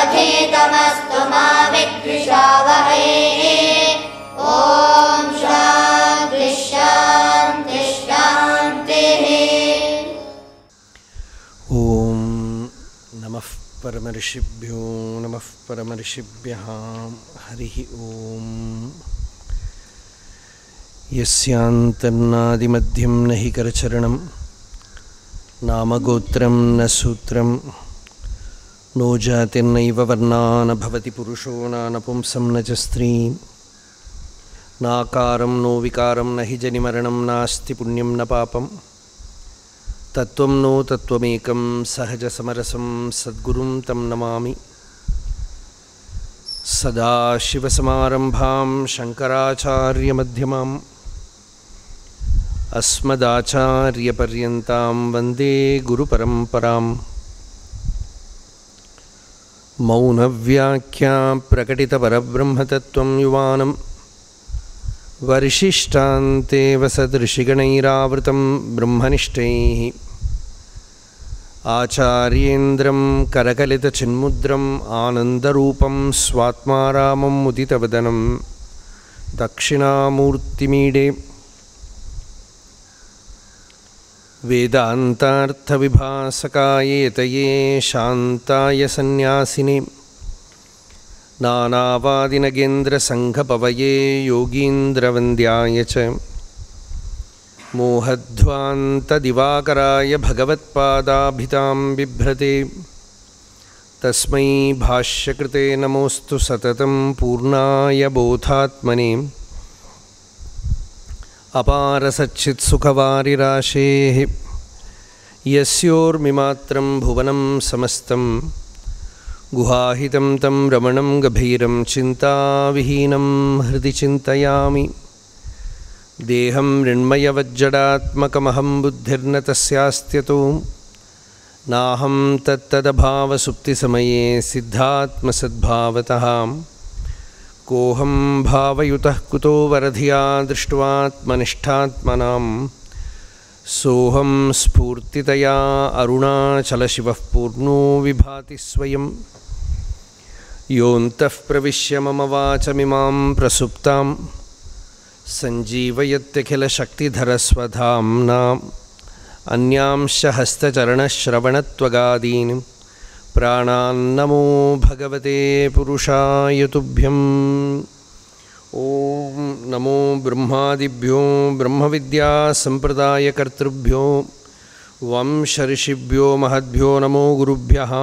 क्रोधेतमस्तु मा विद्विषावहै ॐ शान्ति शान्ति शान्तिः ॐ नमः परमर्षिभ्यो नमः परमर्षिभ्यः हरिः ॐ यस्यान्तर्नादिमध्यं न हि करचरणं नामगोत्रं न सूत्रं नो जातिर्नैव वर्णा न भवति पुरुषो नानपुंसं न च स्त्रीं नाकारं नो विकारं न हि जनिमरणं नास्ति पुण्यं न पापम् तत्त्वं नो तत्त्वमेकं सहजसमरसं सद्गुरुं तं नमामि सदाशिवसमारम्भां शङ्कराचार्यमध्यमाम् अस्मदाचार्यपर्यन्तां वन्दे गुरुपरम्पराम् मौनव्याख्या प्रकटितपरब्रह्मतत्त्वं युवानं वर्षिष्टान्तेव सदृशिगणैरावृतं ब्रह्मनिष्ठैः आचार्येन्द्रं करकलितचिन्मुद्रम् आनन्दरूपं स्वात्मारामं मुदितवदनं दक्षिणामूर्तिमीडे वेदान्तार्थविभासकायेतये शान्ताय सन्न्यासिने नानावादिनगेन्द्रसङ्घपवये योगीन्द्रवन्द्याय च मोहध्वान्तदिवाकराय भगवत्पादाभितां बिभ्रते तस्मै भाष्यकृते नमोऽस्तु सततं पूर्णाय बोधात्मने अपारसच्चित्सुखवारिराशेः यस्योर्मिमात्रं भुवनं समस्तं गुहाहितं तं रमणं गभीरं चिन्ताविहीनं हृदि चिन्तयामि देहं मृण्मयवज्जडात्मकमहं बुद्धिर्न तस्यास्त्यतो नाहं तत्तदभावसुप्तिसमये सिद्धात्मसद्भावतः कोऽहं भावयुतः कुतो वरधिया दृष्ट्वात्मनिष्ठात्मनां सोऽहं स्फूर्तितया अरुणाचलशिवः पूर्णो विभाति स्वयं योऽन्तः प्रविश्य मम वाचमिमां प्रसुप्तां सञ्जीवयत्यखिलशक्तिधरस्वधाम्नाम् अन्यांश हस्तचरणश्रवणत्वगादीन् प्राणान्नमो भगवते पुरुषाय तुभ्यम् ॐ नमो ब्रह्मादिभ्यो ब्रह्मविद्यासम्प्रदायकर्तृभ्यो वंशऋषिभ्यो महद्भ्यो नमो गुरुभ्यः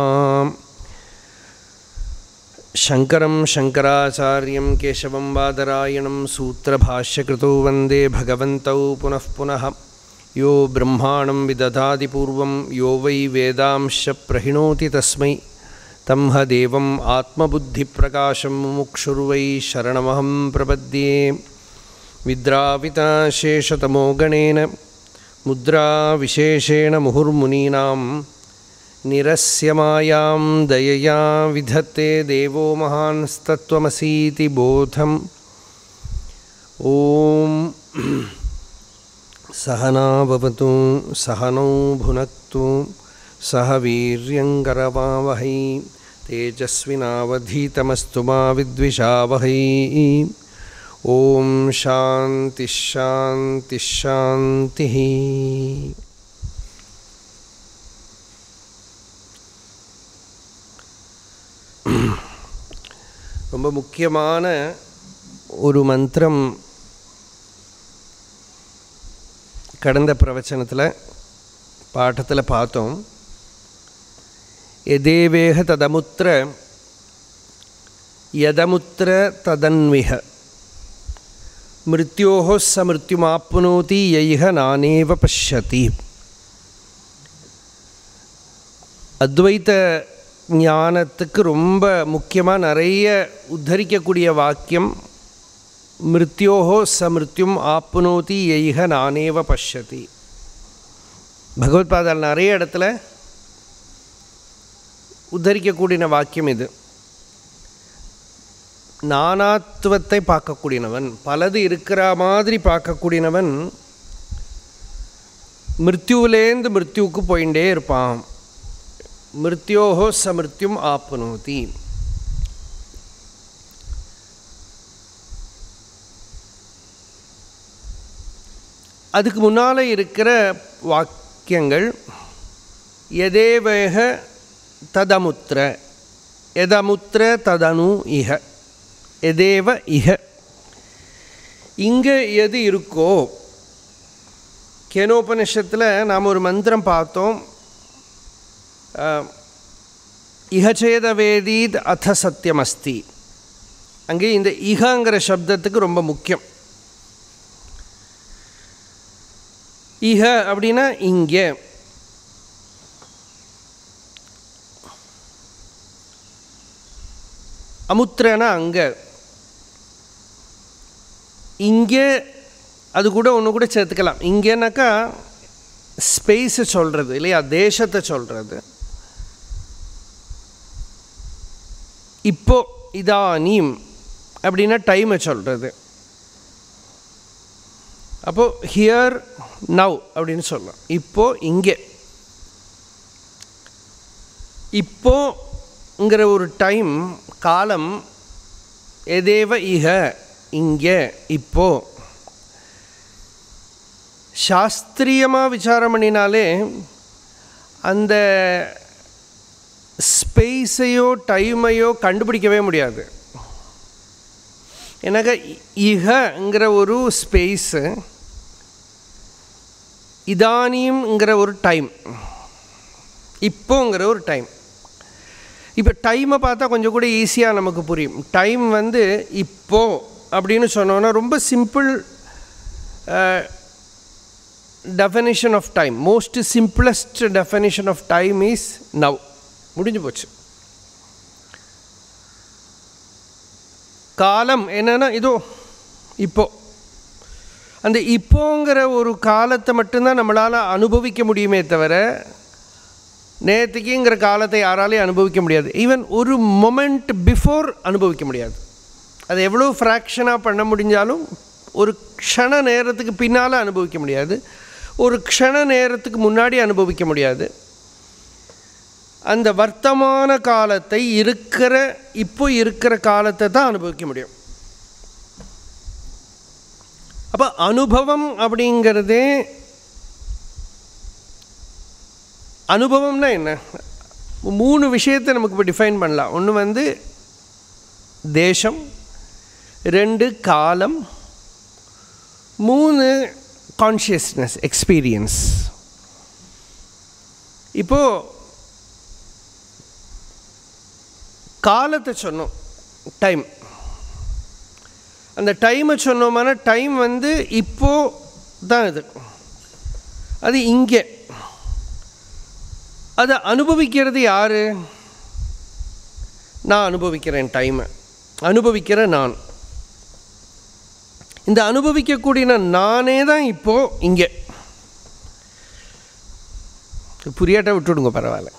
शङ्करं शङ्कराचार्यं केशवं बादरायणं सूत्रभाष्यकृतो वन्दे भगवन्तौ पुनः पुनः यो ब्रह्माणं विदधादिपूर्वं यो वै वेदांश प्रणोति तस्मै तं ह देवम् आत्मबुद्धिप्रकाशं मुमुक्षुर्वै शरणमहं प्रपद्ये विद्राविताशेषतमो गणेन मुद्राविशेषेण मुहुर्मुनीनां निरस्यमायां दयया विधत्ते देवो महांस्तत्त्वमसीति बोधम् ॐ सहना भवतु सहनौ भुनक्तु सह वीर्यङ्करवावहै तेजस्विनावधीतमस्तु मा विद्विषावहै ॐ शान्तिः शान्तिः शान्तिः ரொம்ப முக்கியமான ஒரு மந்திரம் கடந்த பிரவச்சனத்தில் பாட்டத்தில் பார்த்தோம் எதேவேக ததமுத்திர யதமுத்திர ததன்விக மிருத்யோஹோ ச மிருத்யுமாப்னோதி யைக நானேவ பஷ்யதி அத்வைத்த ஞானத்துக்கு ரொம்ப முக்கியமாக நிறைய உத்தரிக்கக்கூடிய வாக்கியம் மிருத்யோஹோ ச மிருத்யும் ஆப்னோதி எய்க நானேவ பஷ்யதி பகவத்பாதால் நிறைய இடத்துல உத்தரிக்கக்கூடிய வாக்கியம் இது நானாத்துவத்தை பார்க்கக்கூடியவன் பலது இருக்கிற மாதிரி பார்க்கக்கூடியவன் மிருத்யுவிலேருந்து மிருத்யுவுக்கு போயிட்டே இருப்பான் மிருத்யோஹோ சமிருத்யும் ஆப்னோதி அதுக்கு முன்னால் இருக்கிற வாக்கியங்கள் எதேவேக ததமுத்திர எதமுத்திர ததனு இஹ எதேவ இஹ இங்கே எது இருக்கோ கேனோபனிஷத்தில் நாம் ஒரு மந்திரம் பார்த்தோம் இஹச்சேத வேதீத் அத சத்தியம் அஸ்தி அங்கே இந்த இஹங்கிற சப்தத்துக்கு ரொம்ப முக்கியம் இஹ அப்படின்னா இங்கே அமுத்திரனா அங்கே இங்கே அது கூட ஒன்று கூட சேர்த்துக்கலாம் இங்கேனாக்கா ஸ்பேஸை சொல்கிறது இல்லையா தேசத்தை சொல்கிறது இப்போ இதானீம் அப்படின்னா டைமை சொல்கிறது அப்போது ஹியர் நவ் அப்படின்னு சொல்லலாம் இப்போ இங்கே இப்போங்கிற ஒரு டைம் காலம் எதேவ இக இங்கே இப்போ சாஸ்திரியமாக விசாரம் பண்ணினாலே அந்த ஸ்பேஸையோ டைமையோ கண்டுபிடிக்கவே முடியாது எனக்கு இகங்கிற ஒரு ஸ்பேஸு இதானியம்ங்கிற ஒரு டைம் இப்போங்கிற ஒரு டைம் இப்போ டைமை பார்த்தா கொஞ்சம் கூட ஈஸியாக நமக்கு புரியும் டைம் வந்து இப்போ அப்படின்னு சொன்னோன்னா ரொம்ப simple definition of time most simplest definition of time is now முடிஞ்சு போச்சு காலம் என்னென்னா இதோ இப்போ அந்த இப்போங்கிற ஒரு காலத்தை மட்டும்தான் நம்மளால் அனுபவிக்க முடியுமே தவிர நேற்றுக்குங்கிற காலத்தை யாராலையும் அனுபவிக்க முடியாது ஈவன் ஒரு மொமெண்ட் பிஃபோர் அனுபவிக்க முடியாது அது எவ்வளோ ஃப்ராக்ஷனாக பண்ண முடிஞ்சாலும் ஒரு க்ஷண நேரத்துக்கு பின்னால் அனுபவிக்க முடியாது ஒரு க்ஷண நேரத்துக்கு முன்னாடி அனுபவிக்க முடியாது அந்த வர்த்தமான காலத்தை இருக்கிற இப்போ இருக்கிற காலத்தை தான் அனுபவிக்க முடியும் அப்போ அனுபவம் அப்படிங்கிறதே அனுபவம்னா என்ன மூணு விஷயத்தை நமக்கு இப்போ டிஃபைன் பண்ணலாம் ஒன்று வந்து தேசம் ரெண்டு காலம் மூணு கான்ஷியஸ்னஸ் எக்ஸ்பீரியன்ஸ் இப்போது காலத்தை சொன்னோம் டைம் அந்த டைமை சொன்னோம்னா டைம் வந்து இப்போ தான் இது அது இங்கே அதை அனுபவிக்கிறது யார் நான் அனுபவிக்கிறேன் டைமை அனுபவிக்கிற நான் இந்த அனுபவிக்கக்கூடிய நானே தான் இப்போது இங்கே புரியாட்ட விட்டுடுங்க பரவாயில்ல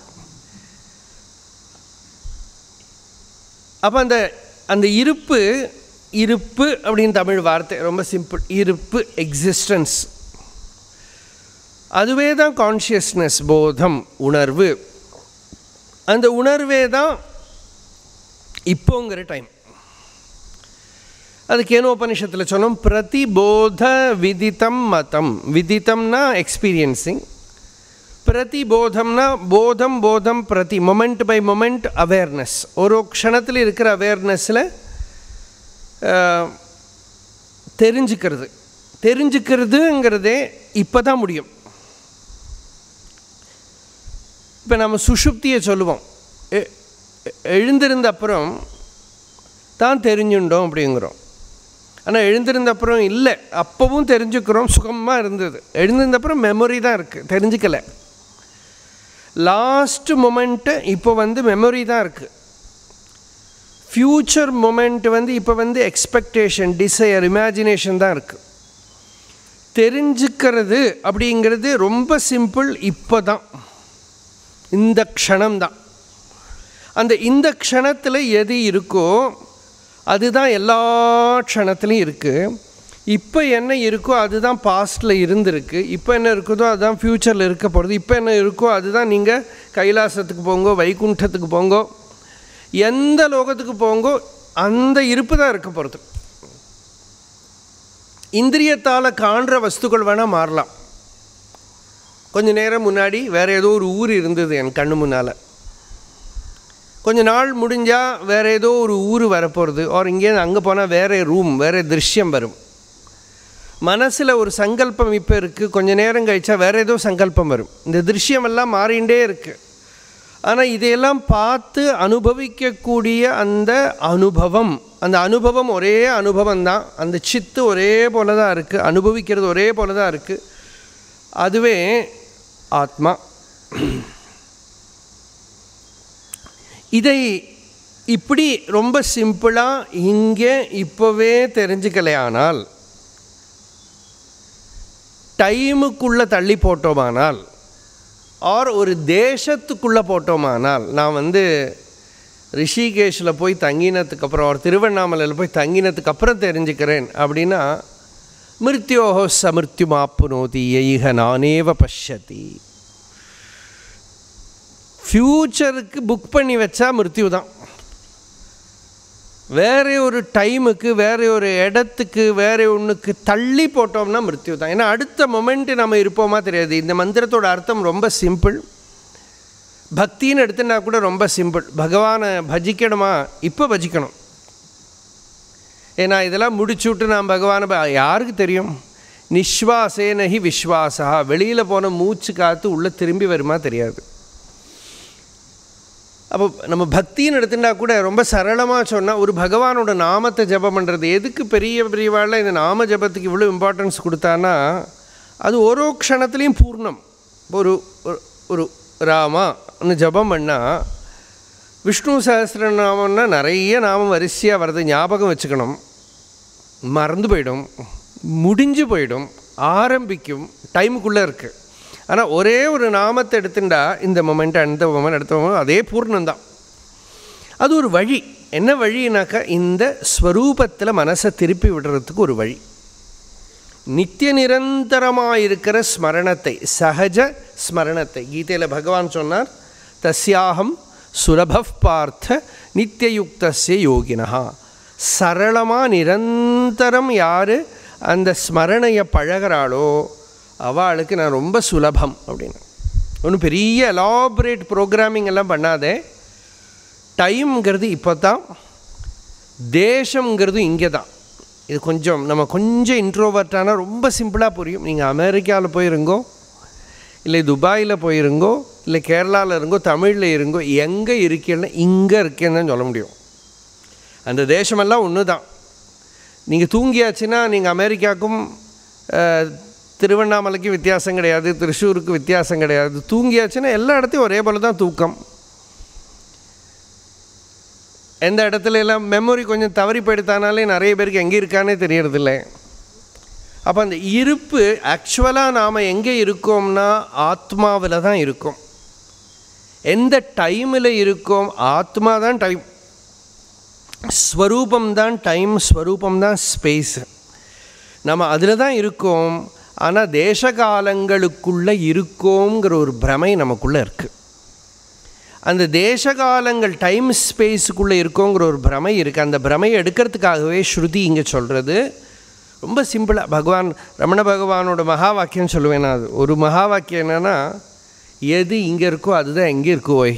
அப்போ அந்த அந்த இருப்பு இருப்பு அப்படின்னு தமிழ் வார்த்தை ரொம்ப சிம்பிள் இருப்பு எக்ஸிஸ்டன்ஸ் அதுவே தான் கான்ஷியஸ்னஸ் போதம் உணர்வு அந்த உணர்வே தான் இப்போங்கிற டைம் அது கேனோபனிஷத்தில் சொன்னோம் பிரதிபோத விதித்தம் மதம் விதித்தம்னா எக்ஸ்பீரியன்சிங் பிரதிபோதம்னா போதம் போதம் பிரதி மொமெண்ட் பை மொமெண்ட் அவேர்னஸ் ஒரு க்ஷணத்தில் இருக்கிற அவேர்னஸில் தெரிஞ்சுக்கிறது தெரிஞ்சுக்கிறதுங்கிறதே இப்போ தான் முடியும் இப்போ நம்ம சுஷுப்தியை சொல்லுவோம் எழுந்திருந்த அப்புறம் தான் தெரிஞ்சுட்டோம் அப்படிங்கிறோம் ஆனால் எழுந்திருந்த அப்புறம் இல்லை அப்போவும் தெரிஞ்சுக்கிறோம் சுகமாக இருந்தது எழுந்திருந்த அப்புறம் மெமரி தான் இருக்குது தெரிஞ்சுக்கலை லாஸ்ட் மொமெண்ட்டு இப்போ வந்து மெமரி தான் இருக்குது ஃப்யூச்சர் மொமெண்ட் வந்து இப்போ வந்து எக்ஸ்பெக்டேஷன் டிசையர் இமேஜினேஷன் தான் இருக்குது தெரிஞ்சுக்கிறது அப்படிங்கிறது ரொம்ப சிம்பிள் இப்போ தான் இந்த க்ஷணம்தான் அந்த இந்த க்ஷணத்தில் எது இருக்கோ அதுதான் எல்லா க்ஷணத்துலையும் இருக்குது இப்போ என்ன இருக்கோ அதுதான் பாஸ்டில் இருந்திருக்கு இப்போ என்ன இருக்குதோ அதுதான் ஃப்யூச்சரில் இருக்க போகிறது இப்போ என்ன இருக்கோ அதுதான் நீங்கள் கைலாசத்துக்கு போங்கோ வைகுண்டத்துக்கு போங்கோ எந்த லோகத்துக்கு போங்கோ அந்த இருப்பு தான் இருக்க போகிறது இந்திரியத்தால் காண்ற வஸ்துக்கள் வேணால் மாறலாம் கொஞ்ச நேரம் முன்னாடி வேறு ஏதோ ஒரு ஊர் இருந்தது என் கண்ணு முன்னால் கொஞ்ச நாள் முடிஞ்சால் வேறு ஏதோ ஒரு ஊர் வரப்போகிறது ஒரு இங்கேருந்து அங்கே போனால் வேறு ரூம் வேறு திருஷ்யம் வரும் மனசில் ஒரு சங்கல்பம் இப்போ இருக்குது கொஞ்ச நேரம் கழிச்சா வேறு ஏதோ சங்கல்பம் வரும் இந்த திருஷ்யமெல்லாம் மாறிண்டே இருக்குது ஆனால் இதையெல்லாம் பார்த்து அனுபவிக்கக்கூடிய அந்த அனுபவம் அந்த அனுபவம் ஒரே அனுபவம் தான் அந்த சித்து ஒரே போல தான் இருக்குது அனுபவிக்கிறது ஒரே போல தான் இருக்குது அதுவே ஆத்மா இதை இப்படி ரொம்ப சிம்பிளாக இங்கே இப்போவே தெரிஞ்சுக்கலையானால் டைமுக்குள்ளே தள்ளி போட்டோமானால் ஆர் ஒரு தேசத்துக்குள்ளே போட்டோமானால் நான் வந்து ரிஷிகேஷில் போய் தங்கினதுக்கப்புறம் ஒரு திருவண்ணாமலையில் போய் தங்கினதுக்கு அப்புறம் தெரிஞ்சுக்கிறேன் அப்படின்னா மிருத்யோஹோ சமிருத்யுமாப்புனோதி எய்க நானேவ பஷ்யதி ஃப்யூச்சருக்கு புக் பண்ணி வச்சா மிருத்யு தான் வேற ஒரு டைமுக்கு வேற ஒரு இடத்துக்கு வேற ஒன்றுக்கு தள்ளி போட்டோம்னா மிருத்யு தான் ஏன்னா அடுத்த மொமெண்ட்டு நம்ம இருப்போமா தெரியாது இந்த மந்திரத்தோட அர்த்தம் ரொம்ப சிம்பிள் பக்தின்னு எடுத்துனா கூட ரொம்ப சிம்பிள் பகவானை பஜிக்கணுமா இப்போ பஜிக்கணும் ஏன்னா இதெல்லாம் முடிச்சுட்டு நான் பகவானை ப- யாருக்கு தெரியும் நிஸ்வாசேனஹி விஸ்வாசா வெளியில் போன மூச்சு காற்று உள்ளே திரும்பி வருமா தெரியாது அப்போ நம்ம பக்தின்னு எடுத்துட்டா கூட ரொம்ப சரளமாக சொன்னால் ஒரு பகவானோட நாமத்தை ஜெபம் பண்ணுறது எதுக்கு பெரிய பெரியவாள்லாம் இந்த நாம ஜபத்துக்கு இவ்வளோ இம்பார்ட்டன்ஸ் கொடுத்தான்னா அது ஒரு க்ஷணத்துலேயும் பூர்ணம் ஒரு ஒரு- ஒரு ராமான்னு ஜபம் பண்ணால் விஷ்ணு சஹஸ்ரநாமம்னா நிறைய நாமம் வரிசையாக வர்றது ஞாபகம் வச்சுக்கணும் மறந்து போயிடும் முடிஞ்சு போயிடும் ஆரம்பிக்கும் டைமுக்குள்ளே இருக்குது ஆனால் ஒரே ஒரு நாமத்தை எடுத்துட்டா இந்த மொமெண்ட் அந்த மொமெண்ட் அடுத்த மொமெண்ட் அதே பூர்ணம்தான் அது ஒரு வழி என்ன வழினாக்கா இந்த ஸ்வரூபத்தில் மனசை திருப்பி விடுறதுக்கு ஒரு வழி நித்திய நிரந்தரமாக இருக்கிற ஸ்மரணத்தை சகஜ ஸ்மரணத்தை கீதையில் பகவான் சொன்னார் தஸ்யாகம் சுலப பார்த்த நித்தியயுக்தஸ்ய யோகினஹா சரளமாக நிரந்தரம் யார் அந்த ஸ்மரணையை பழகிறாளோ அவளுக்கு நான் ரொம்ப சுலபம் அப்படின்னு ஒன்றும் பெரிய எலாபரேட் ப்ரோக்ராமிங் எல்லாம் பண்ணாதே டைம்ங்கிறது இப்போ தான் தேசங்கிறது இங்கே தான் இது கொஞ்சம் நம்ம கொஞ்சம் இன்ட்ரோவர்ட்டானா ரொம்ப சிம்பிளாக புரியும் நீங்கள் அமெரிக்காவில் போயிருங்கோ இல்லை துபாயில் போயிருங்கோ இல்லை கேரளாவில் இருங்கோ தமிழில் இருங்கோ எங்கே இருக்கேன்னா இங்கே இருக்கேன்னு தான் சொல்ல முடியும் அந்த தேசமெல்லாம் ஒன்று தான் நீங்கள் தூங்கியாச்சுன்னா நீங்கள் அமெரிக்காவுக்கும் அஹ், திருவண்ணாமலைக்கும் வித்தியாசம் கிடையாது திருஷூருக்கு வித்தியாசம் கிடையாது தூங்கியாச்சுன்னா எல்லா இடத்தையும் ஒரே போல தான் தூக்கம் எந்த இடத்துல எல்லாம் மெமரி கொஞ்சம் தவறி போயிடுத்தானாலே நிறைய பேருக்கு எங்கே இருக்கானே தெரியறதில்ல அப்போ அந்த இருப்பு ஆக்சுவலாக நாம் எங்கே இருக்கோம்னா ஆத்மாவில் தான் இருக்கோம் எந்த டைமில் இருக்கோம் ஆத்மா தான் டைம் ஸ்வரூபம் தான் டைம் ஸ்வரூபம் தான் ஸ்பேஸ் நம்ம அதில் தான் இருக்கோம் ஆனால் தேசகாலங்களுக்குள்ளே இருக்கோங்கிற ஒரு பிரமை நமக்குள்ளே இருக்குது அந்த தேசகாலங்கள் டைம் ஸ்பேஸுக்குள்ளே இருக்கோங்கிற ஒரு பிரமை இருக்குது அந்த பிரமையை எடுக்கிறதுக்காகவே ஸ்ருதி இங்கே சொல்கிறது ரொம்ப சிம்பிளாக பகவான் ரமண பகவானோட மகா வாக்கியம் சொல்லுவேன் நான் அது ஒரு மகா வாக்கியம் என்னென்னா எது இங்கே இருக்கோ அதுதான் எங்கே இருக்கோ ஓய்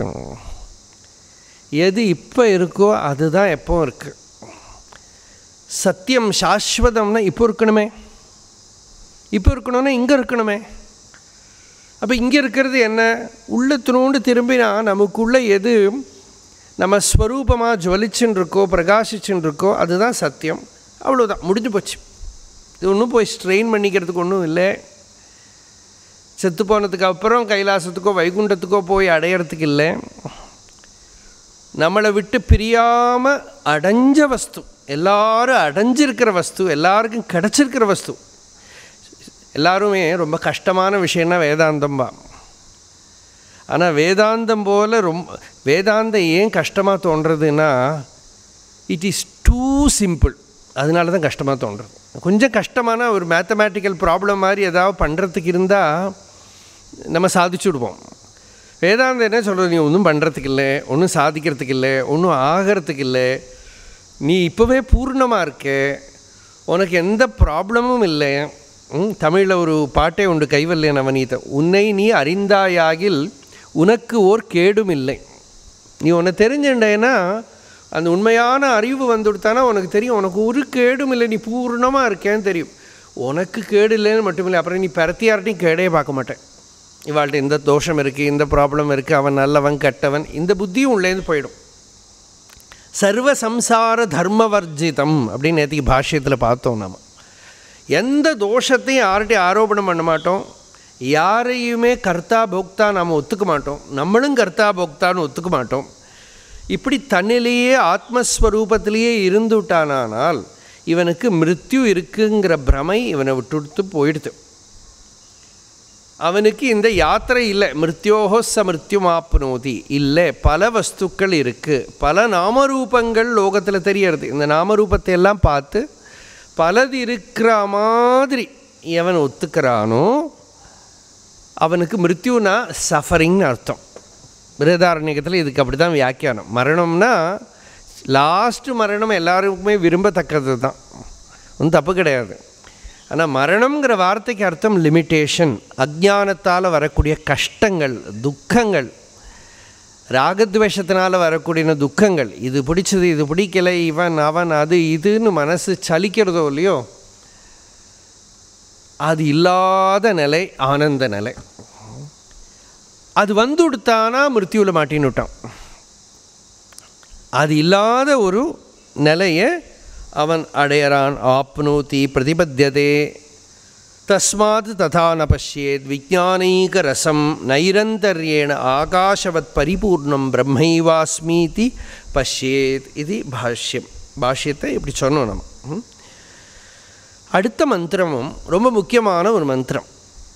எது இப்போ இருக்கோ அதுதான் எப்போ இருக்குது சத்தியம் சாஸ்வதம்னா இப்போ இருக்கணுமே இப்போ இருக்கணும்னா இங்கே இருக்கணுமே அப்போ இங்கே இருக்கிறது என்ன உள்ளத்தினோண்டு திரும்பினா நமக்குள்ளே எது நம்ம ஸ்வரூபமாக ஜுவலிச்சுன்னு இருக்கோ பிரகாசிச்சுன்னு இருக்கோ அதுதான் சத்தியம் அவ்வளோதான் முடிஞ்சு போச்சு இது ஒன்றும் போய் ஸ்ட்ரெயின் பண்ணிக்கிறதுக்கு ஒன்றும் இல்லை செத்து போனதுக்கு அப்புறம் கைலாசத்துக்கோ வைகுண்டத்துக்கோ போய் அடையிறதுக்கு இல்லை நம்மளை விட்டு பிரியாமல் அடைஞ்ச வஸ்து எல்லாரும் அடைஞ்சிருக்கிற வஸ்து எல்லாருக்கும் கிடச்சிருக்கிற வஸ்து எல்லாருமே ரொம்ப கஷ்டமான விஷயம்னா வேதாந்தம் தான் ஆனால் வேதாந்தம் போல் ரொம்ப வேதாந்தம் ஏன் கஷ்டமாக தோன்றதுன்னா இட் இஸ் டூ சிம்பிள் அதனால தான் கஷ்டமாக தோன்றுறது கொஞ்சம் கஷ்டமான ஒரு மேத்தமேட்டிக்கல் ப்ராப்ளம் மாதிரி ஏதாவது பண்ணுறதுக்கு இருந்தால் நம்ம சாதிச்சுடுவோம் வேதாந்தம் என்ன சொல்கிறது நீ ஒன்றும் பண்ணுறதுக்கு இல்லை ஒன்றும் சாதிக்கிறதுக்கு இல்லை ஒன்றும் ஆகிறதுக்கு இல்லை நீ இப்போவே பூர்ணமாக இருக்க உனக்கு எந்த ப்ராப்ளமும் இல்லை தமிழில் ஒரு பாட்டே உண்டு கைவல்ய நவநீத உன்னை நீ அறிந்தாயாகில் உனக்கு ஓர் கேடும் இல்லை நீ உன்னை தெரிஞ்சுட்டேன்னா அந்த உண்மையான அறிவு வந்துவிட்டானா உனக்கு தெரியும் உனக்கு ஒரு கேடும் இல்லை நீ பூர்ணமாக இருக்கேன்னு தெரியும் உனக்கு கேடு இல்லைன்னு மட்டும் இல்லை அப்புறம் நீ பரத்தியார்ட்டையும் கேடே பார்க்க மாட்டேன் இவாள்கிட்ட இந்த தோஷம் இருக்குது இந்த ப்ராப்ளம் இருக்குது அவன் நல்லவன் கெட்டவன் இந்த புத்தியும் உள்ளேருந்து போயிடும் சர்வ சம்சார தர்மவர்ஜிதம் அப்படின்னு நேற்றுக்கு பாஷ்யத்தில் பார்த்தோம் நம்ம எந்த தோஷத்தையும் யார்கிட்டையும் ஆரோபணம் பண்ண மாட்டோம் யாரையுமே கர்த்தா போக்தா நாம் ஒத்துக்க மாட்டோம் நம்மளும் கர்த்தா போக்தான்னு ஒத்துக்க மாட்டோம் இப்படி தன்னிலேயே ஆத்மஸ்வரூபத்திலேயே இருந்துட்டானால் இவனுக்கு மிருத்யு இருக்குங்கிற பிரமை இவனை விட்டுடுத்து போயிடுது அவனுக்கு இந்த யாத்திரை இல்லை மிருத்யோகோ ச மிருத்யுமாப்னோதி இல்லை பல வஸ்துக்கள் இருக்குது பல நாமரூபங்கள் லோகத்தில் தெரியறது இந்த நாமரூபத்தை எல்லாம் பார்த்து பலது இருக்கிற மாதிரி எவன் ஒத்துக்கிறானோ அவனுக்கு மிருத்யுனா சஃபரிங்னு அர்த்தம் பிருதாரண்யத்தில் இதுக்கு அப்படி தான் வியாக்கியானம் மரணம்னா லாஸ்ட்டு மரணம் எல்லாருக்குமே விரும்பத்தக்கது தான் ஒன்றும் தப்பு கிடையாது ஆனால் மரணம்ங்கிற வார்த்தைக்கு அர்த்தம் லிமிட்டேஷன் அஜானத்தால் வரக்கூடிய கஷ்டங்கள் துக்கங்கள் ராகத்வேஷத்தினால் வரக்கூடிய துக்கங்கள் இது பிடிச்சது இது பிடிக்கலை இவன் அவன் அது இதுன்னு மனசு சலிக்கிறதோ இல்லையோ அது இல்லாத நிலை ஆனந்த நிலை அது வந்து கொடுத்தானா மிருத்யூவில் மாட்டின்னு விட்டான் அது இல்லாத ஒரு நிலையை அவன் அடையறான் ஆப்னோதி பிரதிபத்தியதே தஸ்மாத் ததா ந பசியேத் விஜானீக ரசம் நைரந்தர்யேண ஆகாஷவத் பரிபூர்ணம் பிரம்மைவாஸ்மீதி பஷ்யேத் இது பாஷ்யம் பாஷ்யத்தை இப்படி சொன்னோம் நம்ம ம்? அடுத்த மந்திரமும் ரொம்ப முக்கியமான ஒரு மந்திரம்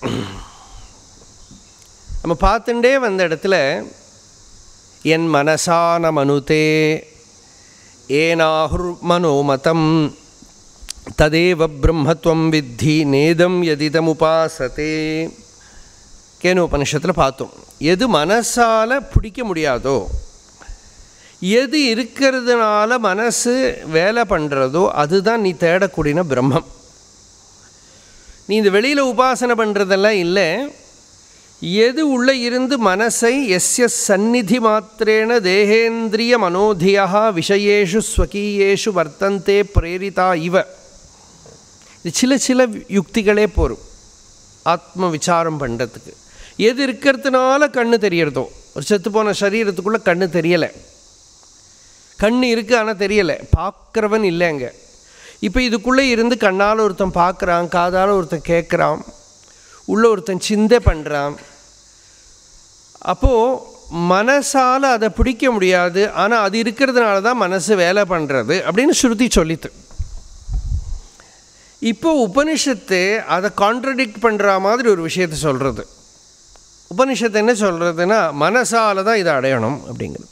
நம்ம பார்த்துட்டே வந்த இடத்துல என் மனசான மனுதே ஏனாகுர் மனோமதம் ததேவ பிரம்மத்வம் வித்தி நேதம் எதிதமுபாசத்தே கேனு உபனிஷத்தில் பார்த்தோம் எது மனசால் பிடிக்க முடியாதோ எது இருக்கிறதுனால மனசு வேலை பண்ணுறதோ அதுதான் நீ தேடக்கூடிய பிரம்மம் நீ இந்த வெளியில் உபாசனை பண்ணுறதெல்லாம் இல்லை எது உள்ளே இருந்து மனசை எஸ்ய சந்நிதி மாத்திரேன தேகேந்திரிய மனோதியா விஷயேஷு ஸ்வகீயேஷு வர்த்தந்தே பிரேரிதா இவ இது சில சில யுக்திகளே போரும் ஆத்ம விசாரம் பண்ணுறதுக்கு எது இருக்கிறதுனால கண்ணு தெரியறதோ ஒரு செத்து போன சரீரத்துக்குள்ளே கண்ணு தெரியலை கண் இருக்குது ஆனால் தெரியலை பார்க்குறவன் இல்லைங்க இப்போ இதுக்குள்ளே இருந்து கண்ணால் ஒருத்தன் பார்க்குறான் காதால் ஒருத்தன் கேட்குறான் உள்ள ஒருத்தன் சிந்தை பண்ணுறான் அப்போது மனசால் அதை பிடிக்க முடியாது ஆனால் அது இருக்கிறதுனால தான் மனசு வேலை பண்ணுறது அப்படின்னு ஸ்ருதி சொல்லித்து இப்போ உபனிஷத்து அதை கான்ட்ரடிக்ட் பண்ணுற மாதிரி ஒரு விஷயத்தை சொல்கிறது உபனிஷத்து என்ன சொல்கிறதுன்னா மனசால் தான் இதை அடையணும் அப்படிங்கிறது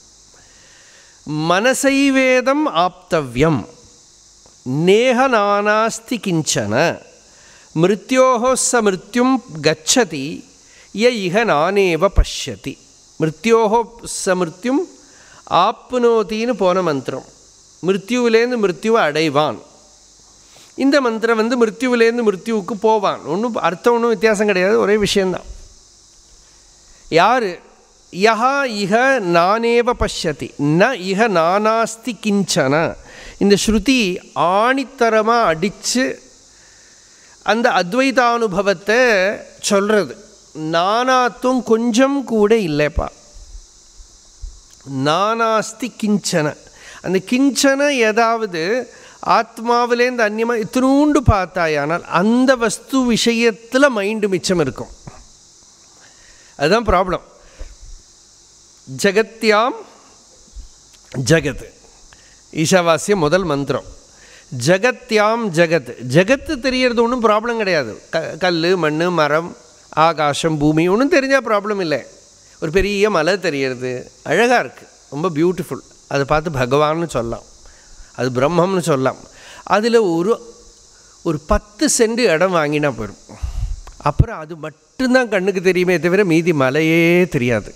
மனசைவேதம் ஆப்தவ்யம் நேக நானாஸ்தி கிஞ்சன மிருத்யோஹோ ச மிருத்யும் கச்சதி ய இக நானேவ பஷ்யதி மிருத்யோஹோ ச மிருத்யும் ஆப்னோத்தின்னு போன மந்திரம் மிருத்யுவிலேருந்து மிருத்யுவை அடைவான் இந்த மந்திரம் வந்து மிருத்யுவிலேருந்து மிருத்யுவுக்கு போவான் ஒன்றும் அர்த்தம் ஒன்றும் வித்தியாசம் கிடையாது ஒரே விஷயந்தான் யார் யஹா இஹ நானேவ பஷ்யதி ந இஹ நானாஸ்தி கிஞ்சன இந்த ஸ்ருதி ஆணித்தரமாக அடித்து அந்த அத்வைதானுபவத்தை சொல்கிறது நானாத்துவம் கொஞ்சம் கூட இல்லைப்பா நானாஸ்தி கிஞ்சன அந்த கிஞ்சன ஏதாவது ஆத்மாவிலேருந்து அந்நியமாக இத்தினூண்டு பார்த்தாயானால் அந்த வஸ்து விஷயத்தில் மைண்டு மிச்சம் இருக்கும் அதுதான் ப்ராப்ளம் ஜகத்யாம் ஜகத் ஈஷாவாசிய முதல் மந்திரம் ஜகத்யாம் ஜகத் ஜகத்து தெரியறது ஒன்றும் ப்ராப்ளம் கிடையாது க கல் மண் மரம் ஆகாசம் பூமி ஒன்றும் தெரிஞ்சால் ப்ராப்ளம் இல்லை ஒரு பெரிய மலை தெரியறது அழகாக இருக்குது ரொம்ப பியூட்டிஃபுல் அதை பார்த்து பகவான்னு சொல்லலாம் அது பிரம்மம்னு சொல்லலாம் அதில் ஒரு ஒரு பத்து சென்ட் இடம் வாங்கினா போயிடும் அப்புறம் அது மட்டும்தான் கண்ணுக்கு தெரியுமே தவிர மீதி மலையே தெரியாது